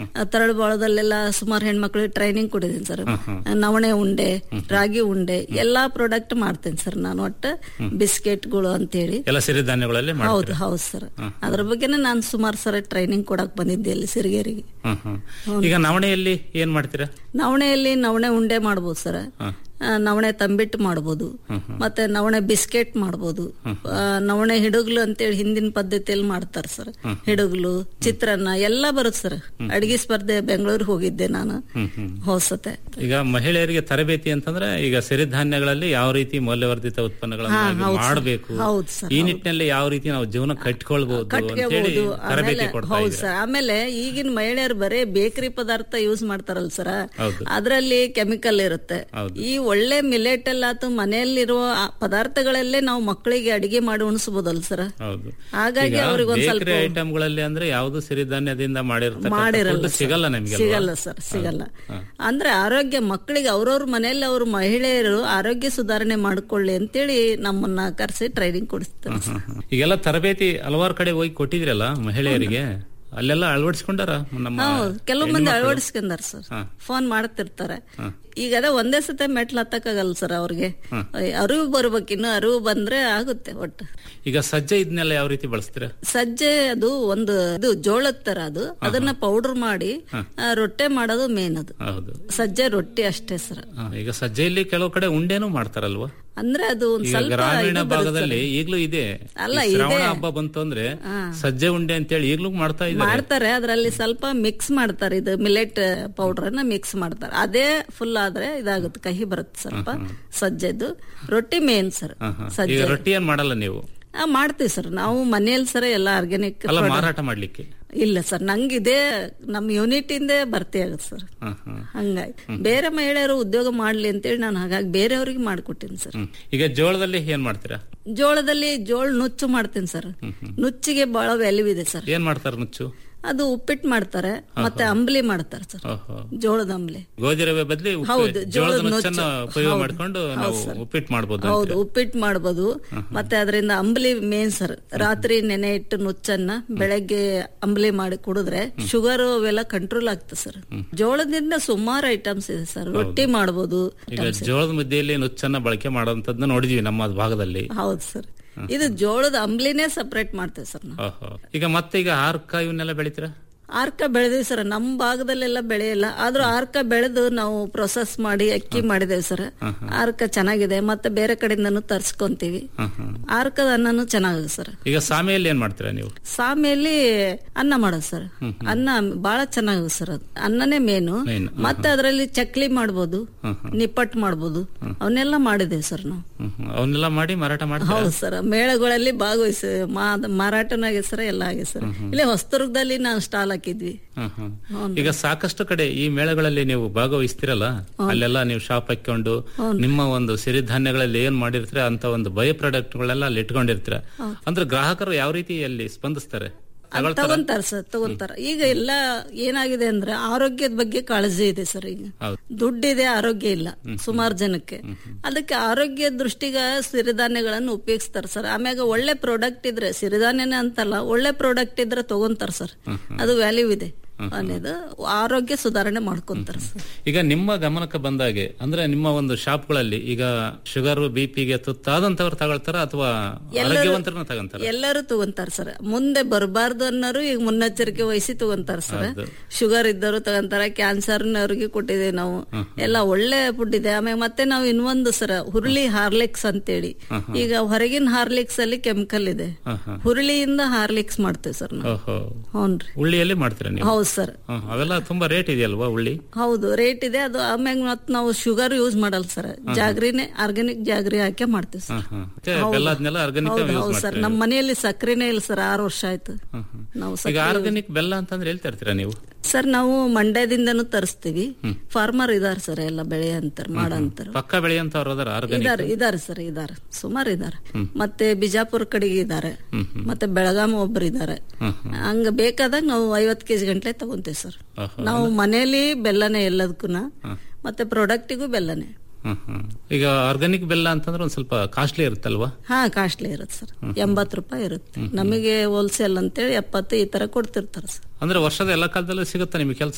ತರಳಬಾಳದಲ್ಲೆಲ್ಲ ಸುಮಾರು ಹೆಣ್ಮಕ್ಳಿಗೆ ಟ್ರೈನಿಂಗ್ ಕೊಡಿದ್ದೀನಿ ಸರ್ ನವಣೆ ಉಂಡೆ ರಾಗಿ ಉಂಡೆ ಎಲ್ಲಾ ಪ್ರಾಡಕ್ಟ್ ಮಾಡ್ತೇನೆ ಸರ್ ನಾನು ಒಟ್ಟು ಬಿಸ್ಕೆಟ್ಗಳು ಅಂತೇಳಿ ಎಲ್ಲ ಸಿರಿಧಾನ್ಯಗಳಲ್ಲಿ ಹೌದು ಮಾಡ್ತೀರಾ ಹೌದು ಸರ್ ಅದ್ರ ಬಗ್ಗೆನೇ ನಾನು ಸುಮಾರು ಸರ ಟ್ರೈನಿಂಗ್ ಕೊಡಕ್ ಬಂದಿದ್ದೆ ಅಲ್ಲಿ ಸಿರಿಗೇರಿಗೆ ಹ್ಮ್, ಹ್ಮ್. ಈಗ ನವಣೆಯಲ್ಲಿ ಏನ್ ಮಾಡ್ತೀರಾ ನವಣೆಯಲ್ಲಿ ನವಣೆ ಉಂಡೆ ಮಾಡ್ಬೋದು ಸರ್ ಆ, ನವಣೆ ತಂಬಿಟ್ಟು ಮಾಡ್ಬೋದು ಮತ್ತೆ ನವಣೆ ಬಿಸ್ಕೆಟ್ ಮಾಡ್ಬೋದು ಆ, ನವಣೆ ಹಿಡುಗ್ಲು ಅಂತೇಳಿ ಹಿಂದಿನ ಪದ್ಧತಿಯಲ್ಲಿ ಮಾಡ್ತಾರೆ ಸರ್ ಹಿಡುಗ್ಲು ಚಿತ್ರಾನ್ನ ಎಲ್ಲ ಬರುತ್ತೆ ಸರ್ ಅಡಿಗೆ ಸ್ಪರ್ಧೆ ಬೆಂಗಳೂರಿಗೆ ಹೋಗಿದ್ದೆ ನಾನು ಹ್ಮ್, ಹ್ಮ್. ಹೋಸತೆ ಈಗ ಮಹಿಳೆಯರಿಗೆ ತರಬೇತಿ ಅಂತಂದ್ರೆ ಈಗ ಸಿರಿಧಾನ್ಯಗಳಲ್ಲಿ ಯಾವ ರೀತಿ ಮೌಲ್ಯವರ್ಧಿತ ಉತ್ಪನ್ನಗಳನ್ನು ಹಾ, ಆಗಿ ಹೌದು ಸರ್. ಮಾಡಬೇಕು ಹೌದು ಸರ್, ಈ ಹೌದು. ನಿಟ್ಟಿನಲ್ಲಿ ಯಾವ ರೀತಿ ನಾವು ಜೀವನ ಕಟ್ಕೊಳ್ಬಹುದು ಅಂತೇಳಿ ಕಟ್ಕೋಬಹುದು ತರಬೇತಿ ಆಮೇಲೆ ಕೊಡ್ತಾ ಹೌದು ಇದ್ದೀರಾ ಸರ್ ಆಮೇಲೆ ಈಗಿನ ಮಹಿಳೆಯರು ಬರೇ ಬೇಕರಿ ಪದಾರ್ಥ ಯೂಸ್ ಮಾಡ್ತಾರಲ್ಲ ಸರ್ ಹೌದು. ಅದ್ರಲ್ಲಿ ಕೆಮಿಕಲ್ ಇರುತ್ತೆ ಹೌದು. ಈ ಒಳ್ಳೆ ಮಿಲೆಟ್ ಅಲ್ಲಾತು ಮನೆಯಲ್ಲಿರುವ ಆ ಪದಾರ್ಥಗಳಲ್ಲೇ ನಾವು ಮಕ್ಕಳಿಗೆ ಅಡಿಗೆ ಮಾಡಿ ಉಣಿಸಬಹುದಲ್ಲ ಸರ್ ಹೌದು ಹಾಗಾಗಿ ಅವ್ರಿಗೆ ಒಂದ್ ಸ್ವಲ್ಪ ಬೇಕರಿ ಐಟಮ್ಗಳಲ್ಲಿ ಅಂದ್ರೆ ಯಾವ್ದು ಸಿರಿಧಾನ್ಯದಿಂದ ಮಾಡಿರ್ತಕ್ಕಂಥ ಮಾಡಿರಲ್ಲ food ಸಿಗಲ್ಲ ನಿಮ್ಗೆ ಸಿಗಲ್ಲ ಸರ್ ಸಿಗಲ್ಲ ಅಂದ್ರೆ ಆರೋಗ್ಯ ಮಕ್ಕಳಿಗೆ ಅವ್ರವ್ರ ಮನೆಯಲ್ಲಿ ಅವ್ರ ಮಹಿಳೆಯರು ಆರೋಗ್ಯ ಸುಧಾರಣೆ ಮಾಡ್ಕೊಳ್ಳಿ ಅಂತೇಳಿ ನಮ್ಮನ್ನ ಕರೆಸಿ ಟ್ರೈನಿಂಗ್ ಕೊಡಿಸ್ತಾರೆ ಸರ್. ಈಗೆಲ್ಲ ತರಬೇತಿ ಹಲವಾರು ಕಡೆ ಹೋಗಿ ಕೊಟ್ಟಿದ್ರಲ್ಲ ಮಹಿಳೆಯರಿಗೆ ಅಲ್ಲೆಲ್ಲ ಅಳವಡಿಸ್ಕೊಂಡಾರ ನಮ್ಮ ಹೌದು ಕೆಲವು ಮಂದಿ ಹೆಣ್ಮಕ್ಳು? ಅಳವಡಿಸ್ಕೊಂಡಾರ ಸರ್ ಹಾ. ಫೋನ್ ಮಾಡ್ತಿರ್ತಾರೆ ಈಗ ಅದೇ ಒಂದೇ ಸತೆ ಮೆಟ್ಲು ಹತ್ತಕ್ಕಾಗಲ್ಲ ಸರ್ ಅವ್ರಿಗೆ ಅರಿವು ಬರ್ಬೇಕಿನ್ನು ಅರಿವು ಬಂದ್ರೆ ಆಗುತ್ತೆ ಒಟ್ಟು ಈಗ ಸಜ್ಜೆ ಇದನ್ನೆಲ್ಲ ಯಾವ ರೀತಿ ಬಳಸ್ತೀರಾ ಸಜ್ಜೆ ಅದು ಒಂದು ಇದು ಜೋಳದ ತರ ಅದು ಅದನ್ನ ಪೌಡರ್ ಮಾಡಿ ಆ, ರೊಟ್ಟೆ ಮಾಡೋದು ಮೇನ್ ಅದು ಹೌದು ಸಜ್ಜೆ ರೊಟ್ಟಿ ಅಷ್ಟೇ ಸರ್ ಹಾ, ಈಗ ಸಜ್ಜೆಯಲ್ಲಿ ಕೆಲವು ಕಡೆ ಉಂಡೆನೂ ಮಾಡ್ತಾರಲ್ವಾ ಅಂದ್ರೆ ಅದು ಒಂದ್ ಈಗ ಸ್ವಲ್ಪ ಗ್ರಾಮೀಣ ಇದು ಬರುತ್ತೆ ಭಾಗದಲ್ಲಿ ಸರ್. ಈಗ್ಲೂ ಇದೆ ಅಲ್ಲ, ಈ ಶ್ರಾವಣ ಇದೆ. ಹಬ್ಬ ಬಂತು ಅಂದ್ರೆ ಸಜ್ಜೆ ಉಂಡೆ ಅಂತೇಳಿ ಈಗ್ಲೂ ಮಾಡ್ತಾ ಇದ್ದಾರೆ ಮಾಡ್ತಾರೆ ಅದ್ರಲ್ಲಿ ಸ್ವಲ್ಪ ಮಿಕ್ಸ್ ಮಾಡ್ತಾರೆ ಇದು ಮಿಲೆಟ್ ಪೌಡರ್ ಅನ್ನ ಮಿಕ್ಸ್ ಮಾಡ್ತಾರೆ ಅದೇ ಫುಲ್ ಆದ್ರೆ ಇದಾಗುತ್ತೆ ಕಹಿ ಬರುತ್ತೆ ಸ್ವಲ್ಪ ಸಜ್ಜೆದು ರೊಟ್ಟಿ ಮೇನ್ ಸರ್ ಹಾ, ಹಾ. ಈಗ ಸಜ್ಜೆ ರೊಟ್ಟಿ ಏನ್ ಮಾಡಲ್ಲ ನೀವು ಆ, ಮಾಡ್ತೀವಿ ಸರ್ ನಾವು ಮನೆಯಲ್ಲಿ ಸರ ಎಲ್ಲ ಆರ್ಗ್ಯಾನಿಕ್ ಅಲ್ಲ ಮಾರಾಟ ಮಾಡ್ಲಿಕ್ಕೆ ಇಲ್ಲ ಸರ್ ನಂಗಿದೇ ನಮ್ ಯೂನಿಟ್ ಇಂದೇ ಭರ್ತಿ ಆಗುತ್ತೆ ಸರ್ ಹಾ, ಹಾ. ಹಂಗಾಗಿ ಬೇರೆ ಮಹಿಳೆಯರು ಉದ್ಯೋಗ ಮಾಡ್ಲಿ ಅಂತೇಳಿ ನಾನು ಹಾಗಾಗಿ ಬೇರೆಯವ್ರಿಗೆ ಮಾಡ್ಕೊಟ್ಟಿನಿ ಸರ್ ಹ್ಮ್. ಈಗ ಜೋಳದಲ್ಲಿ ಏನ್ ಮಾಡ್ತೀರಾ ಜೋಳದಲ್ಲಿ ಜೋಳ ನುಚ್ಚು ಮಾಡ್ತೀನಿ ಸರ್ ನುಚ್ಚಿಗೆ ಬಹಳ ವ್ಯಾಲ್ಯೂ ಇದೆ ಸರ್ ಏನ್ ಮಾಡ್ತಾರೆ ನುಚ್ಚು ಅದು ಉಪ್ಪಿಟ್ಟು ಮಾಡ್ತಾರೆ ಮತ್ತೆ ಅಂಬ್ಲಿ ಮಾಡ್ತಾರೆ ಸರ್ ಓಹೋ ಜೋಳದ ಅಂಬ್ಲಿ ಗೋಧಿ ರವೆ ಬದಲಿ ಹೌದು ಜೋಳದ ಜೋಳದ ನುಚ್ಚನ್ನ ನುಚ್ಚು. ಉಪಯೋಗ ಹೌದು. ಮಾಡ್ಕೊಂಡು ಹೌದು ನಾವು ಸರ್. ಉಪ್ಪಿಟ್ಟು ಮಾಡ್ಬೋದು ಹೌದು ಅಂತೀರಾ? ಉಪ್ಪಿಟ್ಟು ಮಾಡ್ಬೋದು ಮತ್ತೆ ಅದರಿಂದ ಅಂಬ್ಲಿ ಮೇನ್ ಸರ್ ರಾತ್ರಿ ನೆನೆ ಇಟ್ಟು ನುಚ್ಚನ್ನ ಬೆಳಗ್ಗೆ ಅಂಬ್ಲಿ ಮಾಡಿ ಕುಡಿದ್ರೆ ಶುಗರ್ ಅವೆಲ್ಲ ಕಂಟ್ರೋಲ್ ಆಗ್ತದೆ ಸರ್ ಜೋಳದಿಂದ ಸುಮಾರು ಐಟಮ್ಸ್ ಇದೆ ಸರ್ ರೊಟ್ಟಿ ಮಾಡ್ಬೋದು ಈಗ ಜೋಳದ ಮುದ್ದೆಯಲ್ಲಿ ನುಚ್ಚನ್ನ ಬಳಕೆ ಮಾಡೋಂಥದ್ದನ್ನ ನೋಡಿದೀವಿ ನಮ್ಮ ಭಾಗದಲ್ಲಿ ಹೌದು ಸರ್ ಇದು ಜೋಳದ ಅಂಬ್ಲಿನೇ ಸಪರೇಟ್ ಮಾಡ್ತೇವೆ ಸರ್ ನಾವು ಓಹೋ ಈಗ ಮತ್ತೆ ಈಗ ಹಾರ್ಕ ಇವನ್ನೆಲ್ಲ ಬೆಳಿತೀರಾ ಆರ್ಕ ಬೆಳೆದಿವಿ ಸರ್ ನಮ್ಮ ಭಾಗದಲ್ಲೆಲ್ಲ ಬೆಳೆಯಲ್ಲ ಆದ್ರೂ ಆರ್ಕ ಬೆಳೆದು ನಾವು ಪ್ರೊಸೆಸ್ ಮಾಡಿ ಅಕ್ಕಿ ಮಾಡಿದೇವೆ ಸರ್ ಆರ್ಕ ಚೆನ್ನಾಗಿದೆ ಮತ್ತೆ ಬೇರೆ ಕಡೆಯಿಂದನೂ ತರ್ಸ್ಕೊಂತೀವಿ ಹ್ಮ್, ಹ್ಮ್. ಆರ್ಕದ ಅನ್ನನೂ ಚೆನ್ನಾಗಿದೆ ಸರ್ ಈಗ ಸಾಮೆಯಲ್ಲಿ ಏನ್ ಮಾಡ್ತೀರಾ ನೀವು ಸಾಮಿಯಲ್ಲಿ ಅನ್ನ ಮಾಡೋದು ಸರ್ ಅನ್ನ ಬಹಳ ಚೆನ್ನಾಗಿದೆ ಸರ್ ಅದು ಅನ್ನನೇ ಮೇನು Main, ಮತ್ತೆ ಅದರಲ್ಲಿ ಚಕ್ಲಿ ಮಾಡ್ಬೋದು ನಿಪ್ಪಟ್ಟು ಮಾಡ್ಬೋದು ಅವನ್ನೆಲ್ಲ ಮಾಡಿದೇವೆ ಸರ್ ನಾವು ಹ್ಮ್, ಹ್ಮ್. ಅವನ್ನೆಲ್ಲ ಮಾಡಿ ಮಾರಾಟ ಮಾಡ್ತೀರಾ ಹೌದು ಸರ್ ಮೇಳಗಳಲ್ಲಿ ಭಾಗವಹಿಸಿ ಮಾರಾಟನೂ ಆಗಿದೆ ಸರ್ ಎಲ್ಲ ಆಗಿದೆ ಸರ್ ಇಲ್ಲೇ ಹೊಸದುರ್ಗದಲ್ಲಿ ನಾವು ಸ್ಟಾಲ್ ಹಾಕಿದ್ವಿ ಹ್ಮ್, ಹ್ಮ್. ಈಗ ಸಾಕಷ್ಟು ಕಡೆ ಈ ಮೇಳಗಳಲ್ಲಿ ನೀವು ಭಾಗವಹಿಸ್ತಿರಲ್ಲ ಅಲ್ಲೆಲ್ಲ ನೀವು ಶಾಪ್ ಹಾಕೊಂಡು ನಿಮ್ಮ ಒಂದು ಸಿರಿಧಾನ್ಯಗಳಲ್ಲಿ ಏನ್ ಮಾಡಿರ್ತೀರ ಅಂತ ಒಂದು ಬೈ ಪ್ರಾಡಕ್ಟ್ ಗಳೆಲ್ಲ ಅಲ್ಲಿ ಇಟ್ಕೊಂಡಿರ್ತೀರ ಅಂದ್ರೆ ಗ್ರಾಹಕರು ಯಾವ ರೀತಿ ಅಲ್ಲಿ ಸ್ಪಂದಿಸ್ತಾರೆ ಅದ್ ತಗೊಂತಾರ ಸರ್ ತಗೊಂತಾರ ಈಗ ಎಲ್ಲ ಏನಾಗಿದೆ ಅಂದ್ರೆ ಆರೋಗ್ಯದ ಬಗ್ಗೆ ಕಾಳಜಿ ಇದೆ ಸರ್ ಈಗ ಹೌದು. ದುಡ್ಡಿದೆ ಆರೋಗ್ಯ ಇಲ್ಲ ಸುಮಾರು ಜನಕ್ಕೆ ಅದಕ್ಕೆ ಆರೋಗ್ಯ ದೃಷ್ಟಿಗ ಸಿರಿಧಾನ್ಯಗಳನ್ನು ಉಪಯೋಗಿಸ್ತಾರ ಸರ್ ಆಮ್ಯಾಗ ಒಳ್ಳೆ ಪ್ರಾಡಕ್ಟ್ ಇದ್ರೆ ಸಿರಿಧಾನ್ಯನೇ ಅಂತಲ್ಲ ಒಳ್ಳೆ ಪ್ರಾಡಕ್ಟ್ ಇದ್ರೆ ತಗೊಂತಾರ ಸರ್ ಅದು ವ್ಯಾಲ್ಯೂ ಇದೆ ಅನ್ನೋದು ಆರೋಗ್ಯ ಸುಧಾರಣೆ ಮಾಡ್ಕೊಂತಾರ ಸರ್ ಈಗ ನಿಮ್ಮ ಗಮನಕ್ಕೆ ಬಂದಾಗೆ ಅಂದ್ರೆ ನಿಮ್ಮ ಒಂದು ಶಾಪ್ಗಳಲ್ಲಿ ಈಗ ಶುಗರ್ ಬಿಪಿಗೆ ತುತ್ತಾದಂತವ್ರು ತಗೊಳ್ತಾರ ಅಥವಾ ಆರೋಗ್ಯವಂತರನ್ನ ತಗೊಂತಾರ ಎಲ್ಲರೂ ತಗೊಂತಾರ ಸರ್ ಮುಂದೆ ಬರಬಾರ್ದು ಅನ್ನೋರು ಈಗ ಮುನ್ನೆಚ್ಚರಿಕೆ ವಹಿಸಿ ತಗೊಂತಾರ ಸರ್ ಹೌದು. ಶುಗರ್ ಇದ್ದವರು ತಗೊಂತಾರ ಕ್ಯಾನ್ಸರ್ ಅವ್ರಿಗೆ ಕೊಟ್ಟಿದ್ದೇವೆ ನಾವು ಎಲ್ಲ ಒಳ್ಳೆ ಫುಡ್ ಇದೆ ಆಮೇಲೆ ಮತ್ತೆ ನಾವು ಇನ್ನೊಂದು ಸರ ಹುರುಳಿ ಹಾರ್ಲಿಕ್ಸ್ ಅಂತೇಳಿ ಈಗ ಹೊರಗಿನ ಹಾರ್ಲಿಕ್ಸ್ ಅಲ್ಲಿ ಕೆಮಿಕಲ್ ಇದೆ ಹ, ಹ. ಹುರುಳಿಯಿಂದ ಹಾರ್ಲಿಕ್ಸ್ ಮಾಡ್ತೇವೆ ಸರ್ ನಾವು ಓಹೋ ಹೌನ್ರಿ ಉಳ್ಳಿಯಲ್ಲಿ ಮಾಡ್ತೀರಾ ನೀವು ಹೌದು ಸರ್ ಹ್ಮ್, ಅವೆಲ್ಲ ತುಂಬಾ ರೇಟ್ ಇದೆಯಲ್ವಾ ಉಳ್ಳಿ ಹೌದು ರೇಟ್ ಇದೆ ಅದು ಆಮ್ಯಾಗ ಮತ್ ನಾವು ಶುಗರ್ ಯೂಸ್ ಮಾಡಲ್ಲ ಸರ್ ಜಾಗ್ರಿನೇ ಆರ್ಗ್ಯಾನಿಕ್ ಜಾಗ್ರಿ ಹಾಕಿ ಮಾಡ್ತೇವೆ ಸರ್ ಹ್ಮ್, ಹ್ಮ್. ಮತ್ತೆ ಹೌದು. ಬೆಲ್ಲ ಅದ್ನೆಲ್ಲ ಆರ್ಗಾನಿಕ್ ಹೌದು, ಯೂಸ್ ಹೌದು ಸರ್ ಮಾಡ್ತೀರಾ ನಮ್ಮ ಮನೆಯಲ್ಲಿ ಸಕ್ಕರೆನೇ ಇಲ್ಲ ಸರ್ ಆರು ವರ್ಷ ಆಯ್ತು ನಾವು ಈಗ ಸಕ್ಕರೆ ಆರ್ಗಾನಿಕ್ ಬೆಲ್ಲ ಅಂತಂದ್ರೆ ಎಲ್ಲಿ ತರ್ತೀರಾ ನೀವು ಸರ್ ನಾವು ಮಂಡ್ಯದಿಂದನೂ ತರಿಸ್ತೀವಿ ಫಾರ್ಮರ್ ಇದಾರ ಸರ್ ಎಲ್ಲ ಬೆಳೆ ಅಂತಾರ ಮಾಡಂತಾರ ಪಕ್ಕ ಬೆಳೆಯಂತವ್ರು ಅದಾರ ಆರ್ಗಾನಿಕ್ ಇದಾರೆ ಇದಾರೆ ಸರ್ ಇದಾರೆ ಸುಮಾರು ಇದಾರೆ ಮತ್ತೆ ಬಿಜಾಪುರ ಕಡೆಗೆ ಇದಾರೆ ಮತ್ತೆ ಬೆಳಗಾಂ ಒಬ್ರು ಇದಾರೆ ಹಂಗ ಬೇಕಾದಾಗ ನಾವು ಐವತ್ ಕೆಜಿ ಗಂಟ್ಲೆ ತಗೊಂತೀವಿ ಸರ್ ಆಹಾ. ನಾವು ಮನೆಯಲ್ಲಿ ಬೆಲ್ಲನೇ ಎಲ್ಲದಕ್ಕೂ ಮತ್ತೆ ಪ್ರಾಡಕ್ಟಿಗೂ ಬೆಲ್ಲನೇ ಹ್ಮ್, ಹ್ಮ್. ಈಗ ಆರ್ಗಾನಿಕ್ ಬೆಲ್ಲ ಅಂತಂದ್ರೆ ಒಂದ್ ಸ್ವಲ್ಪ ಕಾಸ್ಟ್ಲಿ ಇರುತ್ತಲ್ವಾ ಹಾ ಕಾಸ್ಟ್ಲಿ ಇರುತ್ತೆ ಸರ್ ಎಂಬತ್ ರೂಪಾಯಿ ಇರುತ್ತೆ ನಮಗೆ ಹೋಲ್ಸೇಲ್ ಅಂತೇಳಿ ಎಪ್ಪತ್ತು ಈ ತರ ಕೊಡ್ತಿರ್ತಾರೆ ಸರ್ ಅಂದ್ರೆ ವರ್ಷದ ಎಲ್ಲಾ ಕಾಲದಲ್ಲೂ ಸಿಗುತ್ತಾ ನಿಮಗೆ ಕೆಲಸ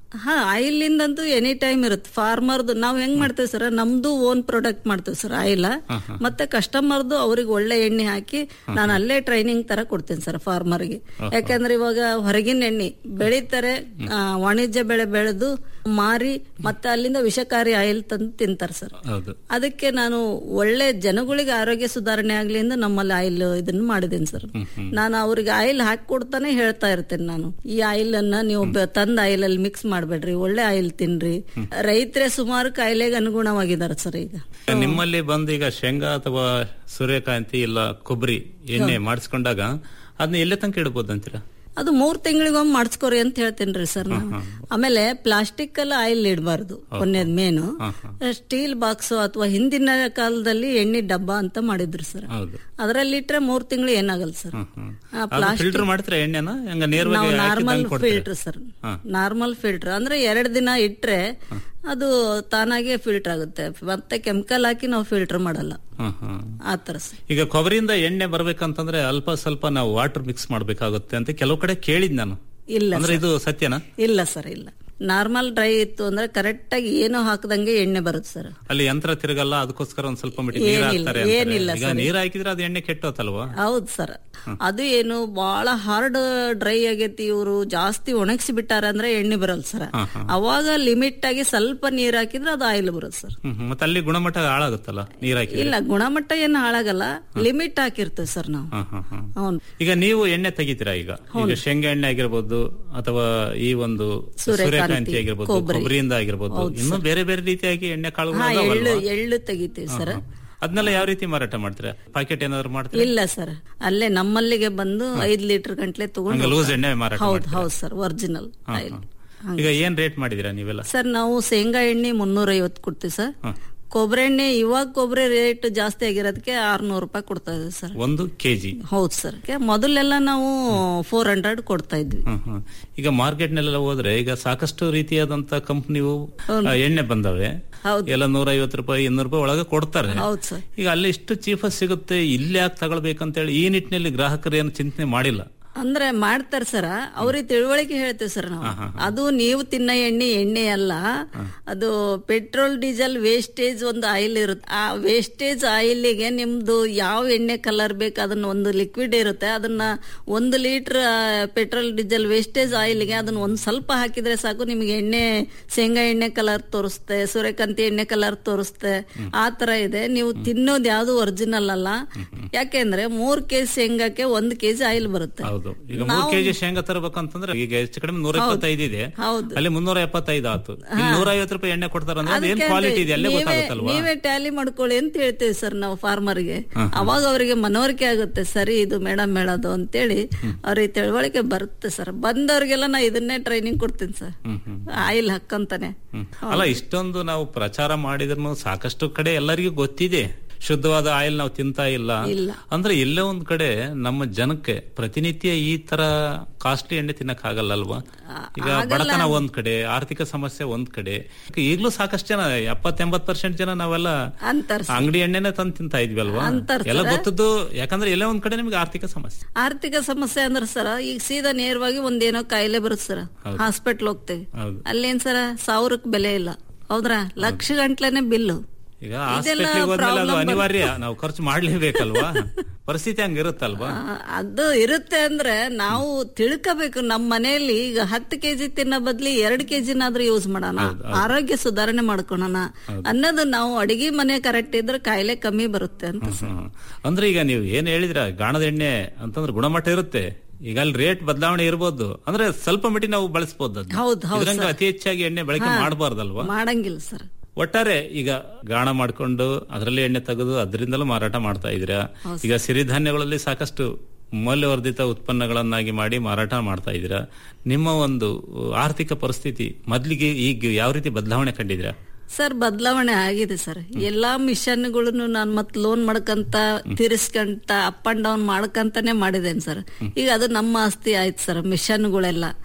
ಹಾ ಆಯಿಲ್ ಇಂದಂತೂ ಎನಿ ಟೈಮ್ ಇರುತ್ತೆ ಫಾರ್ಮರ್ದು ನಾವ್ ಹೆಂಗ್ ಮಾಡ್ತೇವೆ ಸರ್ ನಮ್ದು ಓನ್ ಪ್ರಾಡಕ್ಟ್ ಮಾಡ್ತೇವೆ ಸರ್ ಆಯಿಲ್ ಮತ್ತೆ ಕಸ್ಟಮರ್ದು ಅವ್ರಿಗೆ ಒಳ್ಳೆ ಎಣ್ಣೆ ಹಾಕಿ ನಾನು ಅಲ್ಲೇ ಟ್ರೈನಿಂಗ್ ತರ ಕೊಡ್ತೇನೆ ಸರ್ ಫಾರ್ಮರ್ಗೆ ಯಾಕಂದ್ರೆ ಇವಾಗ ಹೊರಗಿನ ಎಣ್ಣೆ ಬೆಳಿತಾರೆ ಆ, ವಾಣಿಜ್ಯ ಬೆಳೆ ಬೆಳೆದು ಮಾರಿ ಮತ್ತೆ ಅಲ್ಲಿಂದ ವಿಷಕಾರಿ ಆಯಿಲ್ ತಂದು ತಿಂತಾರೆ ಸರ್ ಹೌದು ಅದಕ್ಕೆ ನಾನು ಒಳ್ಳೆ ಜನಗಳಿಗೆ ಆರೋಗ್ಯ ಸುಧಾರಣೆ ಆಗ್ಲಿ ಎಂದು ನಮ್ಮಲ್ಲಿ ಆಯಿಲ್ ಇದನ್ನ ಮಾಡಿದ್ದೇನೆ ಸರ್ ನಾನು ಅವ್ರಿಗೆ ಆಯಿಲ್ ಹಾಕಿ ಕೊಡ್ತಾನೆ ಹೇಳ್ತಾ ಇರ್ತೇನೆ ನಾನು ಈ ಆಯಿಲ್ ಅನ್ನ ನೀವು ಬ- ತಂದ ಆಯಿಲ್ ಅಲ್ಲಿ ಮಿಕ್ಸ್ ಮಾಡ್ಬೇಡ್ರಿ ಒಳ್ಳೆ ಆಯಿಲ್ ತಿನ್ರಿ ರೈತರೇ ಸುಮಾರು ಕಾಯಿಲೆಗೆ ಅನುಗುಣವಾಗಿದ್ದಾರೆ ಸರ್ ಈಗ ನಿಮ್ಮಲ್ಲಿ ಬಂದು ಈಗ ಶೇಂಗಾ ಅಥವಾ ಸೂರ್ಯಕಾಂತಿ ಇಲ್ಲ ಕೊಬ್ಬರಿ ಎಣ್ಣೆ ಮಾಡಿಸ್ಕೊಂಡಾಗ ಅದನ್ನ ಎಲ್ಲೇ ತನಕ ಇಡ್ಬೋದು ಅಂತೀರಾ ಅದು ಮೂರ್ ತಿಂಗಳಿಗೊಮ್ಮೆ ಮಾಡಿಸ್ಕೊರಿ ಅಂತ ಹೇಳ್ತೇನ್ರಿ ಸರ್ ನಾನು ಆಮೇಲೆ ಪ್ಲಾಸ್ಟಿಕ್ ಅಲ್ಲಿ ಆಯಿಲ್ ಇಡಬಾರ್ದು ಒಂದೇದ್ ಮೇನು ಸ್ಟೀಲ್ ಬಾಕ್ಸ್ ಅಥವಾ ಹಿಂದಿನ ಕಾಲದಲ್ಲಿ ಎಣ್ಣೆ ಡಬ್ಬ ಅಂತ ಮಾಡಿದ್ರು ಸರ್ ಹೌದು ಅದರಲ್ಲಿ ಇಟ್ರೆ ಮೂರ್ ತಿಂಗಳು ಏನಾಗಲ್ಲ ಸರ್ ಆ ಪ್ಲಾಸ್ಟಿಕ್ ಫಿಲ್ಟರ್ ಮಾಡ್ತೀರಾ ಎಣ್ಣೆನ ಹಂಗ ನಾವು ನೇರವಾಗಿ ನಾರ್ಮಲ್ ಹಾಕಿದಂಗ್ ಕೊಡ್ತೀರಾ? ಫಿಲ್ಟರ್ ಸರ್ ಹಾ. ನಾರ್ಮಲ್ ಫಿಲ್ಟರ್ ಅಂದ್ರೆ ಎರಡ್ ದಿನ ಇಟ್ರೆ ಅದು ತಾನಾಗೆ ಫಿಲ್ಟರ್ ಆಗುತ್ತೆ ಮತ್ತೆ ಕೆಮಿಕಲ್ ಹಾಕಿ ನಾವು ಫಿಲ್ಟರ್ ಮಾಡಲ್ಲ ಹ್ಮ್, ಹ್ಮ್. ಆತರ ಸರ್ ಈಗ ಕೊಬ್ಬರಿಯಿಂದ ಎಣ್ಣೆ ಬರ್ಬೇಕಂತಂದ್ರೆ ಅಲ್ಪ ಸ್ವಲ್ಪ ನಾವು ವಾಟರ್ ಮಿಕ್ಸ್ ಮಾಡ್ಬೇಕಾಗುತ್ತೆ ಅಂತ ಕೆಲವು ಕಡೆ ಕೇಳಿದ್ ನಾನು ಇಲ್ಲ ಅಂದ್ರೆ ಇದು ಸತ್ಯನಾ ಇಲ್ಲ ಸರ್ ಇಲ್ಲ ನಾರ್ಮಲ್ ಡ್ರೈ ಇತ್ತು ಅಂದ್ರೆ ಕರೆಕ್ಟ್ ಆಗಿ ಏನು ಹಾಕದಂಗೆ ಎಣ್ಣೆ ಬರುತ್ತೆ ಸರ್ ಅಲ್ಲಿ ಯಂತ್ರ ತಿರುಗಲ್ಲ ಅದಕ್ಕೋಸ್ಕರ ಒಂದ್ ಸ್ವಲ್ಪ ಮಟ್ಟಿಗೆ ನೀರ್ ಏನಿಲ್ಲ, ಹಾಕ್ತಾರೆ ಅಂತಾರೆ. ಏನಿಲ್ಲ ಈಗ ಸರ್. ನೀರ್ ಹಾಕಿದ್ರೆ ಅದು ಎಣ್ಣೆ ಕೆಟ್ಟೋತಲ್ವಾ ಹೌದು ಸರ್ ಅದು ಏನು ಬಹಳ ಹಾರ್ಡ್ ಡ್ರೈ ಆಗೈತಿ ಇವರು ಜಾಸ್ತಿ ಒಣಗಿಸಿ ಬಿಟ್ಟಾರ ಅಂದ್ರೆ ಎಣ್ಣೆ ಬರಲ್ಲ ಸರ್ ಹಾ, ಹಾ. ಅವಾಗ ಲಿಮಿಟ್ ಆಗಿ ಸ್ವಲ್ಪ ನೀರ್ ಹಾಕಿದ್ರೆ ಅದು ಆಯಿಲ್ ಬರುತ್ತೆ ಸರ್ ಹ್ಮ್, ಹ್ಮ್. ಮತ್ತೆ ಅಲ್ಲಿ ಗುಣಮಟ್ಟ ಹಾಳಾಗುತ್ತಲ್ಲ ನೀರ್ ಹಾಕಿದ್ರೆ ಇಲ್ಲ ಗುಣಮಟ್ಟ ಏನು ಹಾಳಾಗಲ್ಲ ಲಿಮಿಟ್ ಹಾಕಿರ್ತೇವೆ ಸರ್ ನಾವು ಹಾ, ಹಾ, ಹಾ. అవును ಈಗ ನೀವು ಎಣ್ಣೆ ತೆಗಿತೀರಾ ಈಗ ಈಗ ಶೇಂಗಾ ಎಣ್ಣೆ ಆಗಿರ್ಬೋದು ಅಥವಾ ಈ ಒಂದು ಸೂರ್ಯಕಾಂತಿ, ಸೂರ್ಯಕಾಂತಿ ಆಗಿರ್ಬೋದು ಕೊಬ್ಬರಿ. ಕೊಬ್ಬರಿಯಿಂದ ಆಗಿರ್ಬೋದು ಹೌದು ಇನ್ನು ಬೇರೆ ಬೇರೆ ರೀತಿಯಾಗಿ ಎಣ್ಣೆ ಕಾಳುಗಳು ಹಾ ಅದಾವಲ್ವಾ? ಎಳ್ಳು ಎಳ್ಳು ತೆಗಿತೀವಿ ಸರ್ ಅದನ್ನೆಲ್ಲ ಯಾವ ರೀತಿ ಮಾರಾಟ ಮಾಡ್ತೀರಾ ಪಾಕೆಟ್ ಏನಾದ್ರು ಮಾಡ್ತೀರಾ ಇಲ್ಲ ಸರ್ ಅಲ್ಲೇ ನಮ್ಮಲ್ಲಿಗೆ ಬಂದು ಐದ್ ಲೀಟರ್ ಗಂಟ್ಲೆ ಹಂಗ ತಗೊಂಡು ಲೂಸ್ ಎಣ್ಣೆ ಮಾರಾಟ ಹೌದು ಮಾಡ್ತೀರಾ? ಹೌದು ಸರ್ ಒರಿಜಿನಲ್ ಹಾ, ಆಯಿಲ್ ಹಾ. ಈಗ ಏನ್ ರೇಟ್ ಮಾಡಿದೀರಾ ನೀವೆಲ್ಲ ಸರ್ ನಾವು ಶೇಂಗಾ ಎಣ್ಣೆ ಮುನ್ನೂರ ಐವತ್ತು ಕೊಡ್ತೀವಿ ಸರ್ ಕೊಬ್ಬರಿ ಎಣ್ಣೆ ಇವಾಗ ಕೊಬ್ಬರಿ ರೇಟ್ ಜಾಸ್ತಿ ಆಗಿರೋದಕ್ಕೆ ಆರ್ನೂರು ರೂಪಾಯಿ ಕೊಡ್ತಾ ಇದ್ದೀವಿ ಸರ್ ಒಂದು ಕೆಜಿ ಹೌದು ಸರ್ ಮೊದಲೆಲ್ಲ ನಾವು ಫೋರ್ ಹಂಡ್ರೆಡ್ ಕೊಡ್ತಾ ಇದ್ವಿ ಹ್ಮ್, ಹ್ಮ್. ಈಗ ಮಾರ್ಕೆಟ್ ನೆಲ್ಲ ಹೋದ್ರೆ ಈಗ ಸಾಕಷ್ಟು ರೀತಿಯಾದಂತ ಕಂಪ್ನಿವು ಎಣ್ಣೆ ಬಂದವೆ ಹೌದು. ಎಲ್ಲ ನೂರ ಐವತ್ತು ರೂಪಾಯಿ ಇನ್ನೂರು ರೂಪಾಯಿ ಒಳಗೆ ಕೊಡ್ತಾರೆ ಹೌದು ಸರ್ ಈಗ ಅಲ್ಲಿ ಇಷ್ಟು ಚೀಫ್ ಸಿಗುತ್ತೆ ಇಲ್ಲಿ ಯಾಕೆ ತಗೊಳ್ಬೇಕಂತೇಳಿ ಈ ನಿಟ್ಟಿನಲ್ಲಿ ಗ್ರಾಹಕರು ಏನು ಚಿಂತನೆ ಮಾಡಿಲ್ಲ ಅಂದ್ರೆ ಮಾಡ್ತಾರ ಸರ್ ಅವ್ರಿಗೆ ತಿಳುವಳಿಕೆ ಹೇಳ್ತೇವೆ ಸರ್ ನಾವು ಅದು ನೀವು ತಿನ್ನ ಎಣ್ಣೆ ಎಣ್ಣೆ ಅಲ್ಲ ಅದು ಪೆಟ್ರೋಲ್ ಡೀಸೆಲ್ ವೇಸ್ಟೇಜ್ ಒಂದು ಆಯಿಲ್ ಇರುತ್ತೆ ಆ ವೇಸ್ಟೇಜ್ ಆಯಿಲ್ಗೆ ನಿಮ್ದು ಯಾವ ಎಣ್ಣೆ ಕಲರ್ ಬೇಕು ಅದನ್ನ ಒಂದು ಲಿಕ್ವಿಡ್ ಇರುತ್ತೆ ಅದನ್ನ ಒಂದು ಲೀಟರ್ ಪೆಟ್ರೋಲ್ ಡೀಸೆಲ್ ವೇಸ್ಟೇಜ್ ಆಯಿಲ್ಗೆ ಅದನ್ನ ಒಂದ್ ಸ್ವಲ್ಪ ಹಾಕಿದ್ರೆ ಸಾಕು ನಿಮ್ಗೆ ಎಣ್ಣೆ ಶೇಂಗಾ ಎಣ್ಣೆ ಕಲರ್ ತೋರಿಸುತ್ತೆ ಸೂರ್ಯಕಾಂತಿ ಎಣ್ಣೆ ಕಲರ್ ತೋರಿಸುತ್ತೆ ಆ ತರ ಇದೆ ನೀವು ತಿನ್ನೋದು ಯಾವ್ದು ಒರಿಜಿನಲ್ ಅಲ್ಲ ಯಾಕೆಂದ್ರೆ ಮೂರ್ ಕೆಜಿ ಶೇಂಗಾಕ್ಕೆ ಒಂದ್ ಕೆಜಿ ಆಯಿಲ್ ಬರುತ್ತೆ ಹೌದು ಈಗ ಮೂರ್ ಕೆಜಿ ಶೇಂಗಾ ತರಬೇಕಂತಂದ್ರೆ ಈಗ ಹೆಚ್ಚು ಕಡಿಮೆ ನೂರ ಇಪ್ಪತ್ತೈದು ಇದೆ ಹೌದು. ಅಲ್ಲಿ ಮುನ್ನೂರ ಎಪ್ಪತ್ತೈದು ಆತು ಇಲ್ಲಿ ನೂರ ಐವತ್ತು ರೂಪಾಯಿ ಎಣ್ಣೆ ಕೊಡ್ತಾರಂದ್ರೆ ಅದೇನ್ ಅದಕ್ಕೆ ಕ್ವಾಲಿಟಿ ಇದೆ ಅಲ್ಲೇ ನೀವೇ- ಗೊತ್ತಾಗುತ್ತಲ್ವಾ ನೀವೇ ಟ್ಯಾಲಿ ಮಾಡ್ಕೊಳ್ಳಿ ಅಂತ ಹೇಳ್ತೇವೆ ಸರ್ ನಾವು ಫಾರ್ಮರ್ಗೆ ಅವಾಗ ಅವರಿಗೆ ಮನವರಿಕೆ ಆಗುತ್ತೆ ಸರಿ ಇದು ಮೇಡಮ್ ಹೇಳೋದು ಅಂತೇಳಿ ಅವ್ರಿಗೆ ತಿಳುವಳಿಕೆ ಬರುತ್ತೆ ಸರ್ ಬಂದವ್ರಿಗೆಲ್ಲ ನಾ ಇದನ್ನೇ ಟ್ರೈನಿಂಗ್ ಕೊಡ್ತೀನಿ ಸರ್ ಆಯಿಲ್ ಹಾಕಂತಾನೆ ಹ್ಮ್. ಅಲ್ಲ ಇಷ್ಟೊಂದು ನಾವು ಪ್ರಚಾರ ಮಾಡಿದ್ರು ಸಾಕಷ್ಟು ಕಡೆ ಎಲ್ಲರಿಗೂ ಗೊತ್ತಿದೆ ಶುದ್ಧವಾದ ಆಯಿಲ್ ನಾವು ತಿಂತಾ ಇಲ್ಲ ಇಲ್ಲ. ಅಂದ್ರೆ ಎಲ್ಲೋ ಒಂದ್ ಕಡೆ ನಮ್ಮ ಜನಕ್ಕೆ ಪ್ರತಿನಿತ್ಯ ಈ ತರ ಕಾಸ್ಟ್ಲಿ ಎಣ್ಣೆ ತಿನ್ನಕ್ ಆಗಲ್ಲ ಅಲ್ವಾ ಈಗ ಬಡತನ ಒಂದ್ ಕಡೆ ಆರ್ಥಿಕ ಸಮಸ್ಯೆ ಒಂದ್ ಕಡೆ ಈಗಲೂ ಸಾಕಷ್ಟು ಜನ ಎಪ್ಪತ್ತೆಂಬತ್ ಪರ್ಸೆಂಟ್ ಜನ ನಾವೆಲ್ಲ ಅಂತಾರ ಅಂಗಡಿ ಎಣ್ಣೆನೆ ತಂದು ತಿಂತಾ ಇದ್ವಿ ಅಲ್ವಾ ಅಂತಾರ್ ಎಲ್ಲ ಸರ್. ಗೊತ್ತದ್ದು ಯಾಕಂದ್ರೆ ಎಲ್ಲೋ ಒಂದ್ ಕಡೆ ನಿಮ್ಗೆ ಆರ್ಥಿಕ ಸಮಸ್ಯೆ ಆರ್ಥಿಕ ಸಮಸ್ಯೆ ಅಂದ್ರೆ ಸರ ಈಗ ಸೀದಾ ನೇರವಾಗಿ ಒಂದೇನೋ ಕಾಯಿಲೆ ಬರುತ್ತೆ ಸರ್ ಹಾಸ್ಪಿಟ್ಲ್ ಹೋಗ್ತೇವೆ ಹೌದು. ಅಲ್ಲೇನ್ ಸರ ಸಾವಿರಕ್ಕೆ ಬೆಲೆ ಇಲ್ಲ ಹೌದ್ರಾ ಲಕ್ಷ ಗಂಟ್ಲೆನೆ ಬಿಲ್ಲು ಈಗ ಇದೆಲ್ಲ ಹಾಸ್ಪಿಟ್ಲಿಗೆ ಹೋದ್ಮೇಲೆ ಅದು problem ಅನಿವಾರ್ಯ ನಾವು ಖರ್ಚು ಮಾಡ್ಲೇಬೇಕಲ್ವಾ ಪರಿಸ್ಥಿತಿ ಹಂಗಿರುತ್ತಲ್ವಾ ಆ, ಅದು ಇರುತ್ತೆ ಅಂದ್ರೆ ನಾವು ತಿಳ್ಕೋಬೇಕು ನಮ್ಮ ಮನೆಯಲ್ಲಿ ಈಗ ಹತ್ತು ಕೆಜಿ ತಿನ್ನೋ ಬದ್ಲಿ ಎರಡು ಕೆಜಿನಾದ್ರೂ ಯೂಸ್ ಮಾಡೋಣ ಆರೋಗ್ಯ ಸುಧಾರಣೆ ಮಾಡ್ಕೊಳೋಣ ಅನ್ನೋದು ನಾವು ಅಡಿಗೆ ಮನೆ ಕರೆಕ್ಟ್ ಇದ್ರೆ ಕಾಯಿಲೆ ಕಮ್ಮಿ ಬರುತ್ತೆ ಅಂತ ಸರ್. ಹ್ಮ್. ಅಂದ್ರೆ ಈಗ ನೀವು ಏನ್ ಹೇಳಿದ್ರ ಗಾಣದ ಎಣ್ಣೆ ಅಂತಂದ್ರೆ ಗುಣಮಟ್ಟ ಇರುತ್ತೆ ಈಗ ಅಲ್ಲಿ ರೇಟ್ ಬದಲಾವಣೆ ಇರ್ಬೋದು ಅಂದ್ರೆ ಸ್ವಲ್ಪ ಮಟ್ಟಿಗೆ ನಾವು ಬಳಸಬಹುದು ಹೌದು, ಹೌದು ಇದ್ರಂಗ ಸರ್. ಅತಿ ಹೆಚ್ಚಾಗಿ ಎಣ್ಣೆ ಬಳಕೆ ಮಾಡಬಾರ್ದಲ್ವಾ ಮಾಡಂಗಿಲ್ಲ ಸರ್ ಒಟ್ಟಾರೆ ಈಗ ಗಾಣ ಮಾಡ್ಕೊಂಡು ಅದರಲ್ಲಿ ಎಣ್ಣೆ ತೆಗೆದು ಅದರಿಂದಲೂ ಮಾರಾಟ ಮಾಡ್ತಾ ಇದ್ದೀರಾ ಈಗ ಸಿರಿಧಾನ್ಯಗಳಲ್ಲಿ ಸಾಕಷ್ಟು ಮೌಲ್ಯವರ್ಧಿತ ಉತ್ಪನ್ನಗಳನ್ನಾಗಿ ಮಾಡಿ ಮಾರಾಟ ಮಾಡ್ತಾ ಇದ್ದೀರಾ ನಿಮ್ಮ ಒಂದು ಆರ್ಥಿಕ ಪರಿಸ್ಥಿತಿ ಮೊದ್ಲಿಗೆ ಈಗ ಯಾವ ರೀತಿ ಬದಲಾವಣೆ ಕಂಡಿದ್ದೀರಾ ಸರ್ ಬದಲಾವಣೆ ಆಗಿದೆ ಸರ್ ಎಲ್ಲಾ ಮಿಷನ್ಗಳನ್ನು ನಾನು ಮತ್ ಲೋನ್ ಮಾಡ್ಕಂತ ತಿರ್ಸ್ಕಂತ ಅಪ್ ಅಂಡ್ ಡೌನ್ ಮಾಡ್ಕಂತಾನೆ ಮಾಡಿದ್ದೇನೆ ಸರ್ ಈಗ ಅದು ನಮ್ಮ ಆಸ್ತಿ ಆಯ್ತು ಸರ್ ಮಿಷನ್ಗಳೆಲ್ಲ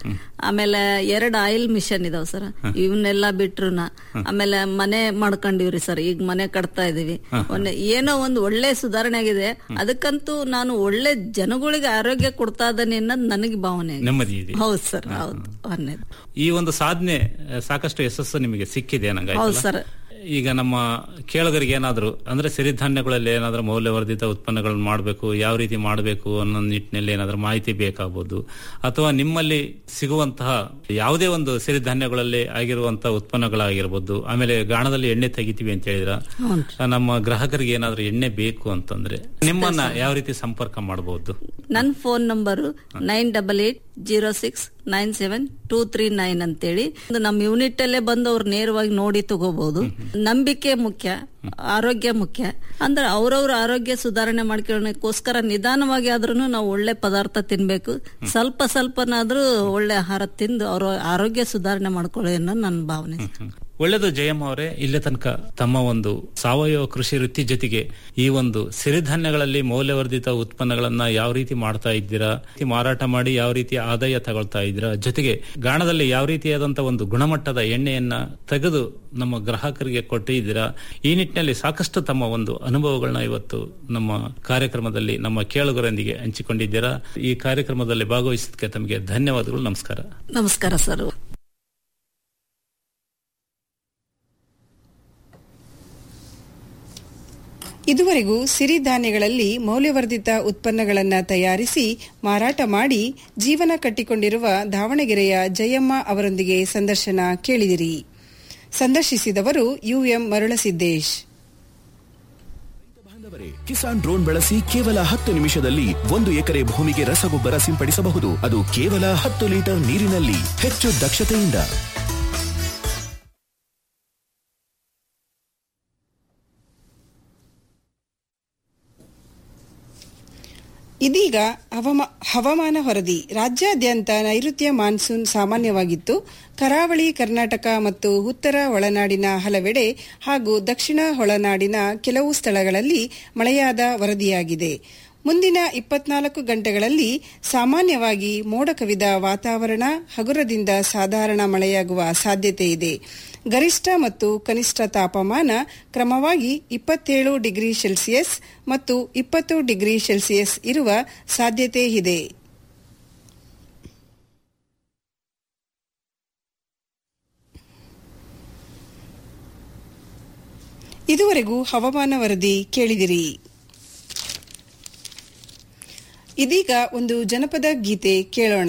ಆಮೇಲೆ ಎರಡ್ ಆಯಿಲ್ ಮಿಷನ್ ಇದಾವ್ ಸರ್ ಇವನ್ನೆಲ್ಲ ಬಿಟ್ರುನ ಆಮೇಲೆ ಮನೆ ಮಾಡ್ಕೊಂಡಿವ್ರಿ ಸರ್ ಈಗ ಮನೆ ಕಟ್ತಾ ಇದೀವಿ ಒಂದ್- ಏನೋ ಒಂದು ಒಳ್ಳೆ ಸುಧಾರಣೆ ಆಗಿದೆ ಅದಕ್ಕಂತೂ ನಾನು ಒಳ್ಳೆ ಜನಗಳಿಗೆ ಆರೋಗ್ಯ ಕೊಡ್ತಾ ಇದ್ದಾನೆ ಅನ್ನೋದು ನನಗೆ ಭಾವನೆ ಆಗಿದೆ. ನೆಮ್ಮದಿ ಇದೆ ಹೌದು ಸರ್ ಹೌದು ಅನ್ನೋದು ಈ ಒಂದು ಸಾಧನೆ ಆ, ಸಾಕಷ್ಟು ಯಶಸ್ಸು ನಿಮಗೆ ಸಿಕ್ಕಿದೆ ನಂಗೆ ಹೌದು ಸರ್ ಈಗ ನಮ್ಮ ಕೇಳುಗರಿಗೆ ಏನಾದ್ರು ಅಂದ್ರೆ ಸಿರಿಧಾನ್ಯಗಳಲ್ಲಿ ಏನಾದ್ರೂ ಮೌಲ್ಯವರ್ಧಿತ ಉತ್ಪನ್ನಗಳನ್ನು ಮಾಡಬೇಕು ಯಾವ ರೀತಿ ಮಾಡಬೇಕು ಅನ್ನೋ ನಿಟ್ಟಿನಲ್ಲಿ ಏನಾದ್ರೂ ಮಾಹಿತಿ ಬೇಕಾಗಬಹುದು ಅಥವಾ ನಿಮ್ಮಲ್ಲಿ ಸಿಗುವಂತಹ ಯಾವುದೇ ಒಂದು ಸಿರಿಧಾನ್ಯಗಳಲ್ಲಿ ಆಗಿರುವಂತಹ ಉತ್ಪನ್ನಗಳಾಗಿರ್ಬೋದು ಆಮೇಲೆ ಗಾಣದಲ್ಲಿ ಎಣ್ಣೆ ತೆಗಿತೀವಿ ಅಂತ ಹೇಳಿದ್ರ ನಮ್ಮ ಗ್ರಾಹಕರಿಗೆ ಏನಾದ್ರೂ ಎಣ್ಣೆ ಬೇಕು ಅಂತಂದ್ರೆ ನಿಮ್ಮನ್ನ ಯಾವ ರೀತಿ ಸಂಪರ್ಕ ಮಾಡಬಹುದು ನನ್ನ phone number nine double eight zero six nine seven two three nine ಅಂತೇಳಿ ಒಂದು ನಮ್ಮ ಯೂನಿಟ್ ಅಲ್ಲೇ ಬಂದು ಅವ್ರು ನೇರವಾಗಿ ನೋಡಿ ತಗೋಬಹುದು ನಂಬಿಕೆ ಮುಖ್ಯ ಆರೋಗ್ಯ ಮುಖ್ಯ ಅಂದ್ರೆ ಅವ್ರವ್ರ ಆರೋಗ್ಯ ಸುಧಾರಣೆ ಮಾಡ್ಕೊಳ್ಳೋಕ್ಕೋಸ್ಕರ ನಿಧಾನವಾಗಿ ಆದ್ರೂ ನಾವು ಒಳ್ಳೆ ಪದಾರ್ಥ ತಿನ್ಬೇಕು ಸ್ವಲ್ಪ ಸ್ವಲ್ಪನಾದ್ರೂ ಒಳ್ಳೆ ಆಹಾರ ತಿಂದು ಅವ್ರ ಆರೋಗ್ಯ ಸುಧಾರಣೆ ಮಾಡ್ಕೊಳ್ಳಿ ಅನ್ನೋ ನನ್ನ ಭಾವನೆ ಒಳ್ಳೆದು ಜಯಮ್ಮ ಅವರೇ ಇಲ್ಲೇ ತನಕ ತಮ್ಮ ಒಂದು ಸಾವಯವ ಕೃಷಿ ವೃತ್ತಿ ಜೊತೆಗೆ ಈ ಒಂದು ಸಿರಿಧಾನ್ಯಗಳಲ್ಲಿ ಮೌಲ್ಯವರ್ಧಿತ ಉತ್ಪನ್ನಗಳನ್ನ ಯಾವ ರೀತಿ ಮಾಡ್ತಾ ಇದ್ದೀರಾ ಈ ಮಾರಾಟ ಮಾಡಿ ಯಾವ ರೀತಿ ಆದಾಯ ತಗೊಳ್ತಾ ಇದ್ದೀರಾ ಜೊತೆಗೆ ಗಾಣದಲ್ಲಿ ಯಾವ ರೀತಿಯಾದಂತಹ ಒಂದು ಗುಣಮಟ್ಟದ ಎಣ್ಣೆಯನ್ನ ತೆಗೆದು ನಮ್ಮ ಗ್ರಾಹಕರಿಗೆ ಕೊಟ್ಟಿದ್ದೀರಾ ಈ ನಿಟ್ಟಿನಲ್ಲಿ ಸಾಕಷ್ಟು ತಮ್ಮ ಒಂದು ಅನುಭವಗಳನ್ನ ಇವತ್ತು ನಮ್ಮ ಕಾರ್ಯಕ್ರಮದಲ್ಲಿ ನಮ್ಮ ಕೇಳುಗರೊಂದಿಗೆ ಹಂಚಿಕೊಂಡಿದ್ದೀರಾ ಈ ಕಾರ್ಯಕ್ರಮದಲ್ಲಿ ಭಾಗವಹಿಸಿದ್ದಕ್ಕೆ ತಮಗೆ ಧನ್ಯವಾದಗಳು ನಮಸ್ಕಾರ ನಮಸ್ಕಾರ ಸರ್ ಇದುವರೆಗೂ ಸಿರಿಧಾನ್ಯಗಳಲ್ಲಿ ಮೌಲ್ಯವರ್ಧಿತ ಉತ್ಪನ್ನಗಳನ್ನು ತಯಾರಿಸಿ ಮಾರಾಟ ಮಾಡಿ ಜೀವನ ಕಟ್ಟಿಕೊಂಡಿರುವ ದಾವಣಗೆರೆಯ ಜಯಮ್ಮ ಅವರೊಂದಿಗೆ ಸಂದರ್ಶನ ಕೇಳಿದಿರಿ ಸಂದರ್ಶಿಸಿದವರು ಯುಎಂ ಮರುಳಸಿದ್ದೇಶ್ ಕಿಸಾನ್ ಡ್ರೋನ್ ಬಳಸಿ ಕೇವಲ ಹತ್ತು ನಿಮಿಷದಲ್ಲಿ ಒಂದು ಎಕರೆ ಭೂಮಿಗೆ ರಸಗೊಬ್ಬರ ಸಿಂಪಡಿಸಬಹುದು ಅದು ಕೇವಲ ಹತ್ತು ಲೀಟರ್ ನೀರಿನಲ್ಲಿ ಹೆಚ್ಚು ದಕ್ಷತೆಯಿಂದ ಇದೀಗ ಹವಮ- ಹವಾಮಾನ ವರದಿ ರಾಜ್ಯಾದ್ಯಂತ ನೈಋತ್ಯ ಮಾನ್ಸೂನ್ ಸಾಮಾನ್ಯವಾಗಿತ್ತು ಕರಾವಳಿ ಕರ್ನಾಟಕ ಮತ್ತು ಉತ್ತರ ಒಳನಾಡಿನ ಹಲವೆಡೆ ಹಾಗೂ ದಕ್ಷಿಣ ಒಳನಾಡಿನ ಕೆಲವು ಸ್ಥಳಗಳಲ್ಲಿ ಮಳೆಯಾದ ವರದಿಯಾಗಿದೆ ಮುಂದಿನ ಇಪ್ಪತ್ನಾಲ್ಕು ಗಂಟೆಗಳಲ್ಲಿ ಸಾಮಾನ್ಯವಾಗಿ ಮೋಡ ಕವಿದ ವಾತಾವರಣ ಹಗುರದಿಂದ ಸಾಧಾರಣ ಮಳೆಯಾಗುವ ಸಾಧ್ಯತೆ ಇದೆ ಗರಿಷ್ಠ ಮತ್ತು ಕನಿಷ್ಠ ತಾಪಮಾನ ಕ್ರಮವಾಗಿ ಇಪ್ಪತ್ತೇಳು ಡಿಗ್ರಿ ಸೆಲ್ಸಿಯಸ್ ಮತ್ತು ಇಪ್ಪತ್ತು ಡಿಗ್ರಿ ಸೆಲ್ಸಿಯಸ್ ಇರುವ ಸಾಧ್ಯತೆ ಇದೆ ಇದುವರೆಗೂ ಹವಾಮಾನ ವರದಿ ಕೇಳಿದಿರಿ ಇದೀಗ ಒಂದು ಜನಪದ ಗೀತೆ ಕೇಳೋಣ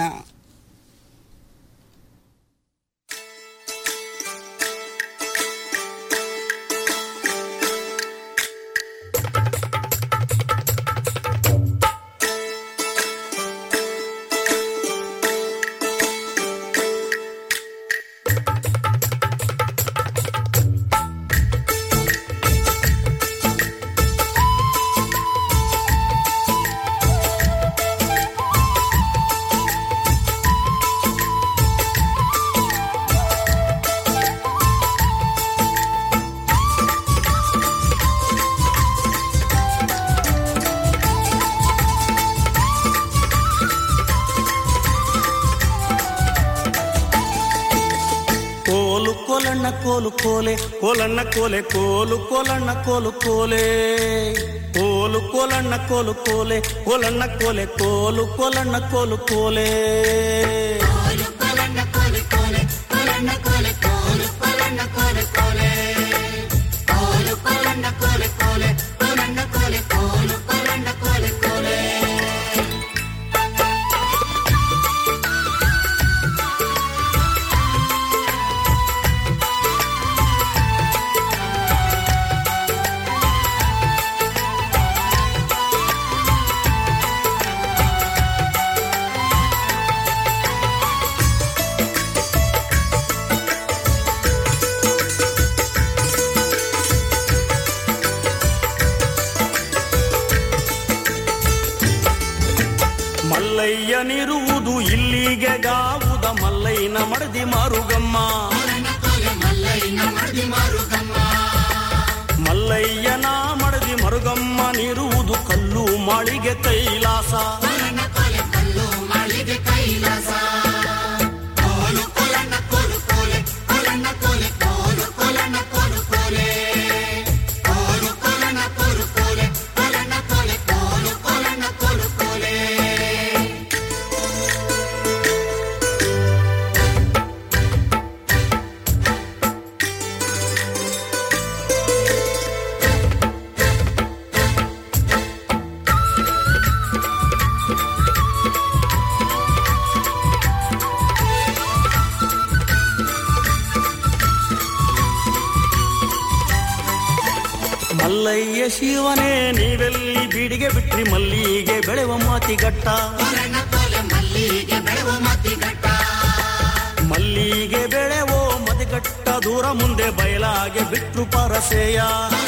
ಕೋಲು ಕೋಲಣ್ಣ ಕೋಲು ಕೋಲೆ ಕೋಲಣ್ಣ ಕೋಲೆ ಕೋಲು ಕೋಲಣ್ಣ ಕೋಲು ಕೋಲೆ ಕೋಲು ಕೋಲಣ್ಣ ಕೋಲು ಕೋಲೆ ಕೋಲಣ್ಣ ಕೋಲೆ ಕೋಲು ಕೋಲಣ್ಣ ಕೋಲು ಕೋಲೆ ಮಲ್ಲಯ್ಯನಿರುವುದು ಇಲ್ಲಿಗೆ ಗಾವುದ ಮಲ್ಲಯ್ಯನ ಮಡದಿ ಮಾರುಗಮ್ಮ ಮಲ್ಲಯ್ಯನ ಮಡದಿ ಮರುಗಮ್ಮನಿರುವುದು ಕಲ್ಲು ಮಾಳಿಗೆ ಕೈಲಾಸ ಮಲ್ಲಯ್ಯ ಶಿವನೇ ನೀವೆಲ್ಲಿ ಬೀಡಿಗೆ ಬಿಟ್ರಿ ಮಲ್ಲಿಗೆ ಬೆಳೆವ ಮಾತಿಗಟ್ಟ ಮಲ್ಲಿಗೆ ಬೆಳೆವೋ ಮತಿಗಟ್ಟ ದೂರ ಮುಂದೆ ಬಯಲಾಗೆ ಬಿಟ್ರು ಪರಸೆಯ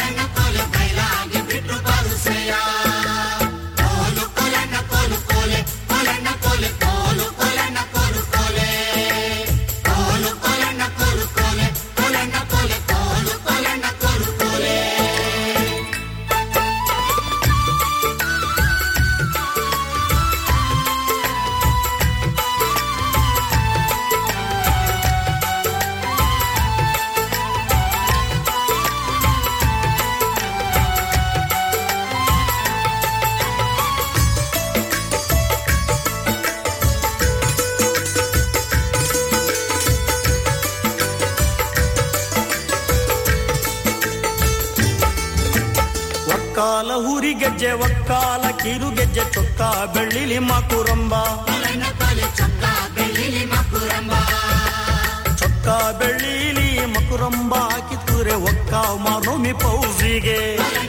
ಒಕ್ಕಾಲ ಹುರಿ ಗೆಜ್ಜೆ ಒಕ್ಕಾಲ ಕಿರು ಗೆಜ್ಜೆ ಚೊಕ್ಕ ಬೆಳ್ಳಿಲಿ ಮಾಕುರಂಬ ಚೊಕ್ಕ ಬೆಳ್ಳಿಲಿ ಮಕುರಂಬ ಹಾಕಿತುರೆ ಒಕ್ಕ ಮಾನೋಮಿ ಪೌಸಿಗೆ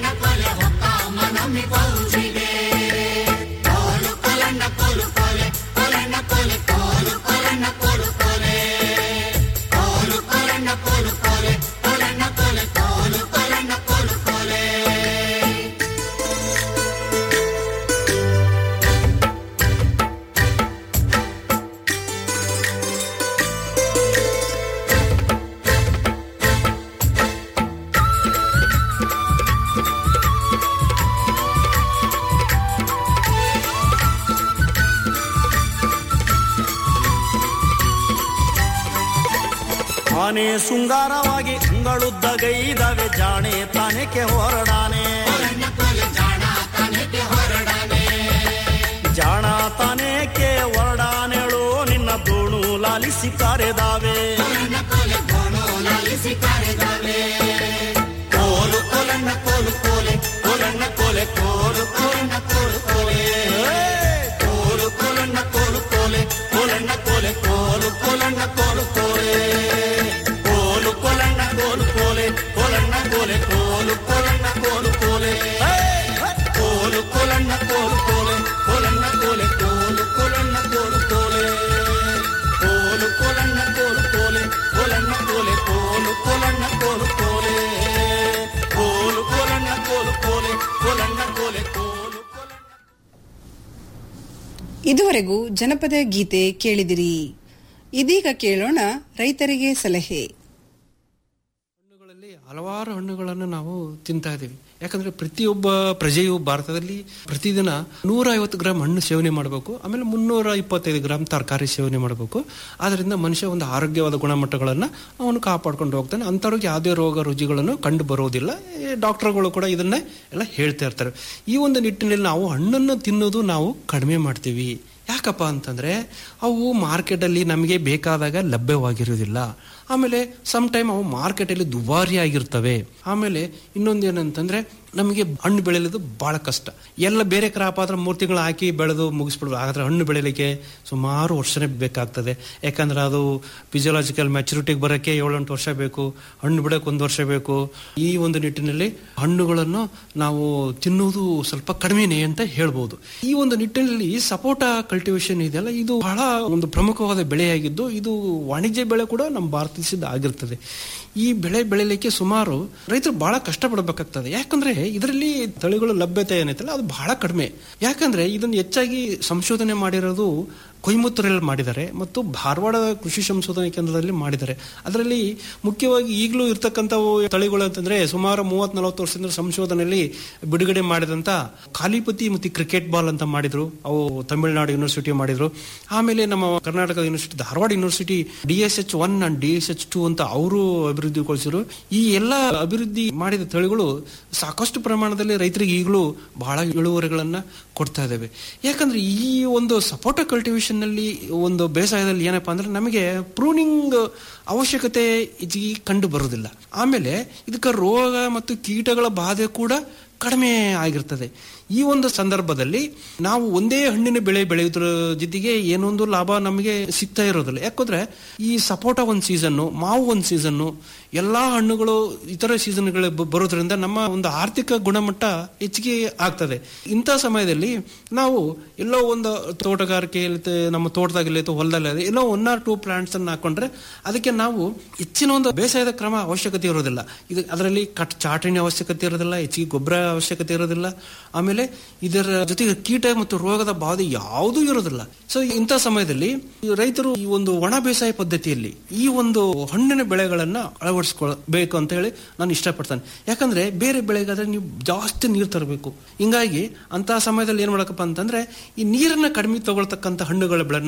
ಆನೆ ಸುಂಗಾರವಾಗಿ ಅಂಗಳುದ್ದ ಗೈದವೆ ಜಾಣೆ ತಾನೆಕೆ ಹೊರಡಾನೆ ಜಾಣ ತಾನೇಕೆ ಹೊರಡಾನೆಳು ನಿನ್ನ ದೋಣು ಲಾಲಿಸಿ ಕರೆದಾವೆ ಕೋಲು ಕೋಲಣ್ಣ ಕೋಲು ಕೋಲೆ ಕೋಲಣ್ಣ ಕೋಲೆ ಕೋಲು ಕೋಲಣ್ಣ ಕೋಲು ಕೋಲೆ ಏ, ಕೋಲು ಕೋಲಣ್ಣ ಕೋಲು ಕೋಲೆ ಕೋಲಣ್ಣ ಕೋಲೆ ಕೋಲು ಕೋಲಣ್ಣ ಕೋಲು ಕೋಲೆ ಕೋಲು ಕೋಲಣ್ಣ ಕೋಲು ಕೋಲೆ ಕೋಲಣ್ಣ ಕೋಲೆ ಕೋಲು ಕೋಲಣ್ಣ ಕೋಲು ಕೋಲೆ ಏ, ಕೋಲು ಕೋಲಣ್ಣ ಕೋಲು ಕೋಲೆ ಕೋಲಣ್ಣ ಕೋಲೆ ಕೋಲು ಕೋಲಣ್ಣ ಕೋಲು ಕೋಲೆ ಕೋಲು ಕೋಲಣ್ಣ ಕೋಲು ಕೋಲೆ ಕೋಲಣ್ಣ ಕೋಲೆ ಕೋಲು ಕೋಲಣ್ಣ ಕೋಲು ಕೋಲೆ ಕೋಲು ಕೋಲಣ್ಣ ಕೋಲು ಕೋಲೆ ಕೋಲಣ್ಣ ಕೋಲೆ ಕೋಲು ಇದುವರೆಗೂ ಜನಪದ ಗೀತೆ ಕೇಳಿದಿರಿ ಇದೀಗ ಕೇಳೋಣ ರೈತರಿಗೆ ಸಲಹೆ ಹಲವಾರು ಹಣ್ಣುಗಳನ್ನು ನಾವು ತಿಂತಾ ಇದ್ದೀವಿ ಯಾಕಂದ್ರೆ ಪ್ರತಿಯೊಬ್ಬ ಪ್ರಜೆಯು ಭಾರತದಲ್ಲಿ ಪ್ರತಿದಿನ ನೂರ ಐವತ್ತು ಗ್ರಾಮ್ ಹಣ್ಣು ಸೇವನೆ ಮಾಡಬೇಕು ಆಮೇಲೆ ಮುನ್ನೂರ ಇಪ್ಪತ್ತೈದು ಗ್ರಾಮ್ ತರಕಾರಿ ಸೇವನೆ ಮಾಡಬೇಕು ಆದ್ರಿಂದ ಮನುಷ್ಯ ಒಂದು ಆರೋಗ್ಯವಾದ ಗುಣಮಟ್ಟಗಳನ್ನು ಅವನು ಕಾಪಾಡ್ಕೊಂಡು ಹೋಗ್ತಾನೆ ಅಂಥವ್ರಿಗೆ ಯಾವುದೇ ರೋಗ ರುಜಿಗಳನ್ನು ಕಂಡು ಬರೋದಿಲ್ಲ ಈ ಡಾಕ್ಟರ್ಗಳು ಕೂಡ ಇದನ್ನೇ ಎಲ್ಲ ಹೇಳ್ತಾ ಇರ್ತಾರೆ ಈ ಒಂದು ನಿಟ್ಟಿನಲ್ಲಿ ನಾವು ಹಣ್ಣನ್ನು ತಿನ್ನೋದು ನಾವು ಕಡಿಮೆ ಮಾಡ್ತೀವಿ ಯಾಕಪ್ಪ ಅಂತಂದ್ರೆ ಅವು ಮಾರ್ಕೆಟಲ್ಲಿ ನಮಗೆ ಬೇಕಾದಾಗ ಲಭ್ಯವಾಗಿರುವುದಿಲ್ಲ ಆಮೇಲೆ ಸಮ್ ಟೈಮ್ ಅವು ಮಾರ್ಕೆಟಲ್ಲಿ ದುಬಾರಿ ಆಗಿರ್ತವೆ ಆಮೇಲೆ ಇನ್ನೊಂದು ಏನಂತಂದ್ರೆ ನಮಗೆ ಹಣ್ಣು ಬೆಳೆಯೋದು ಬಹಳ ಕಷ್ಟ ಎಲ್ಲ ಬೇರೆ ಕ್ರಾಪ್ ಆದ್ರೆ ಮೂರು ತಿಂಗಳು ಹಾಕಿ ಬೆಳೆದು ಮುಗಿಸ್ಬಿಡ್ಬೋದು ಆದ್ರೆ ಹಣ್ಣು ಬೆಳೆಯಲಿಕ್ಕೆ ಸುಮಾರು ವರ್ಷನೇ ಬೇಕಾಗ್ತದೆ ಯಾಕಂದ್ರೆ ಅದು ಫಿಸಿಯಲಾಜಿಕಲ್ ಮ್ಯಾಚುರಿಟಿಗೆ ಬರೋಕ್ಕೆ ಏಳೆಂಟು ವರ್ಷ ಬೇಕು ಹಣ್ಣು ಬಿಡೋಕೆ ಒಂದು ವರ್ಷ ಬೇಕು ಈ ಒಂದು ನಿಟ್ಟಿನಲ್ಲಿ ಹಣ್ಣುಗಳನ್ನು ನಾವು ತಿನ್ನುವುದು ಸ್ವಲ್ಪ ಕಡಿಮೆನೆ ಅಂತ ಹೇಳ್ಬೋದು ಈ ಒಂದು ನಿಟ್ಟಿನಲ್ಲಿ ಸಪೋಟ ಕಲ್ಟಿವೇಶನ್ ಇದೆಯಲ್ಲ ಇದು ಬಹಳ ಒಂದು ಪ್ರಮುಖವಾದ ಬೆಳೆಯಾಗಿದ್ದು ಇದು ವಾಣಿಜ್ಯ ಬೆಳೆ ಕೂಡ ನಮ್ಮ ಭಾರತ ದೇಶದ ಆಗಿರ್ತದೆ ಈ ಬೆಳೆ ಬೆಳಿಲಿಕ್ಕೆ ಸುಮಾರು ರೈತರು ಬಹಳ ಕಷ್ಟಪಡಬೇಕಾಗ್ತದೆ ಯಾಕಂದ್ರೆ ಇದರಲ್ಲಿ ತಳಿಗಳ ಲಭ್ಯತೆ ಏನೈತಲ್ಲ ಅದು ಬಹಳ ಕಡಿಮೆ ಯಾಕಂದ್ರೆ ಇದನ್ನು ಹೆಚ್ಚಾಗಿ ಸಂಶೋಧನೆ ಮಾಡಿರೋದು ಕೊಯಮತ್ತೂರಲ್ಲಿ ಮಾಡಿದ್ದಾರೆ ಮತ್ತು ಧಾರವಾಡ ಕೃಷಿ ಸಂಶೋಧನಾ ಕೇಂದ್ರದಲ್ಲಿ ಮಾಡಿದ್ದಾರೆ ಅದರಲ್ಲಿ ಮುಖ್ಯವಾಗಿ ಈಗಲೂ ಇರ್ತಕ್ಕಂಥವು ತಳಿಗಳು ಅಂತಂದ್ರೆ ಸುಮಾರು ಮೂವತ್ ನಲವತ್ತು ವರ್ಷದಿಂದ ಸಂಶೋಧನೆಯಲ್ಲಿ ಬಿಡುಗಡೆ ಮಾಡಿದಂತ ಕಾಲಿಪತಿ ಮತ್ತು ಕ್ರಿಕೆಟ್ ಬಾಲ್ ಅಂತ ಮಾಡಿದ್ರು ಅವು ತಮಿಳುನಾಡು ಯೂನಿವರ್ಸಿಟಿ ಮಾಡಿದ್ರು ಆಮೇಲೆ ನಮ್ಮ Karnataka university Dharwad university D S H one and D S H two ಅಂತ ಅವರು ಅಭಿವೃದ್ಧಿಗೊಳಿಸಿದ್ರು ಈ ಎಲ್ಲ ಅಭಿವೃದ್ಧಿ ಮಾಡಿದ ತಳಿಗಳು ಸಾಕಷ್ಟು ಪ್ರಮಾಣದಲ್ಲಿ ರೈತರಿಗೆ ಈಗಲೂ ಬಹಳ ಇಳುವರಿಗಳನ್ನ ಕೊಡ್ತಾ ಇದ್ದಾವೆ ಯಾಕಂದ್ರೆ ಈ ಒಂದು ಸಪೋಟ ಕಲ್ಟಿವೇಶನ್ ನಲ್ಲಿ ಒಂದು ಬೇಸಾಯದಲ್ಲಿ ಏನಪ್ಪಾ ಅಂದ್ರೆ ನಮಗೆ ಪ್ರೂನಿಂಗ್ ಅವಶ್ಯಕತೆ ಹೆಚ್ಚಿಗೆ ಕಂಡು ಬರುವುದಿಲ್ಲ ಆಮೇಲೆ ಇದಕ್ಕೆ ರೋಗ ಮತ್ತು ಕೀಟಗಳ ಬಾಧೆ ಕೂಡ ಕಡಿಮೆ ಆಗಿರ್ತದೆ ಈ ಒಂದು ಸಂದರ್ಭದಲ್ಲಿ ನಾವು ಒಂದೇ ಹಣ್ಣಿನ ಬೆಳೆ ಬೆಳೆಯೋದ್ರ ಜೊತೆಗೆ ಏನೊಂದು ಲಾಭ ನಮಗೆ ಸಿಗ್ತಾ ಇರೋದಿಲ್ಲ ಯಾಕಂದ್ರೆ ಈ ಸಪೋಟ ಒಂದು ಸೀಸನ್ನು ಮಾವು ಒಂದು ಸೀಸನ್ನು ಎಲ್ಲಾ ಹಣ್ಣುಗಳು ಇತರ ಸೀಸನ್ಗಳು ಬರೋದ್ರಿಂದ ನಮ್ಮ ಒಂದು ಆರ್ಥಿಕ ಗುಣಮಟ್ಟ ಹೆಚ್ಚಿಗೆ ಆಗ್ತದೆ ಇಂಥ ಸಮಯದಲ್ಲಿ ನಾವು ಎಲ್ಲೋ ಒಂದು ತೋಟಗಾರಿಕೆ ಇಲ್ಲತ್ತೆ ನಮ್ಮ ತೋಟದಾಗಲಿ ಅಥವಾ ಹೊಲದಲ್ಲಿ ಎಲ್ಲೋ ಒನ್ ಆರ್ ಟೂ ಪ್ಲಾಂಟ್ಸ್ ಅನ್ನು ಹಾಕೊಂಡ್ರೆ ಅದಕ್ಕೆ ನಾವು ಹೆಚ್ಚಿನ ಒಂದು ಬೇಸಾಯದ ಕ್ರಮ ಅವಶ್ಯಕತೆ ಇರೋದಿಲ್ಲ ಇದು ಅದರಲ್ಲಿ ಕಟ್ ಚಾಟಣಿ ಅವಶ್ಯಕತೆ ಇರೋದಿಲ್ಲ ಹೆಚ್ಚಿಗೆ ಗೊಬ್ಬರ ಅವಶ್ಯಕತೆ ಇರೋದಿಲ್ಲ ಆಮೇಲೆ ಇದರ ಜೊತೆಗೆ ಕೀಟ ಮತ್ತು ರೋಗದ ಬಾಧೆ ಯಾವುದೂ ಇರೋದಿಲ್ಲ ಸೊ ಇಂಥ ಸಮಯದಲ್ಲಿ ಈ ರೈತರು ಈ ಒಂದು ಒಣ ಬೇಸಾಯ ಪದ್ಧತಿಯಲ್ಲಿ ಈ ಒಂದು ಹಣ್ಣಿನ ಬೆಳೆಗಳನ್ನ ಅಳವಡಿಸ್ಕೊಳ್ಬೇಕು ಅಂತ ಹೇಳಿ ನಾನು ಇಷ್ಟಪಡ್ತೇನೆ ಯಾಕಂದ್ರೆ ಬೇರೆ ಬೆಳೆಗಾದ್ರೆ ನೀವು ಜಾಸ್ತಿ ನೀರು ತರಬೇಕು ಹಿಂಗಾಗಿ ಅಂತ ಸಮಯದಲ್ಲಿ ಏನ್ ಮಾಡಕಪ್ಪ ಅಂತಂದ್ರೆ ಈ ನೀರನ್ನ ಕಡಿಮೆ ತಗೊಳ್ತಕ್ಕಂಥ ಹಣ್ಣುಗಳ ಬೆಳೆ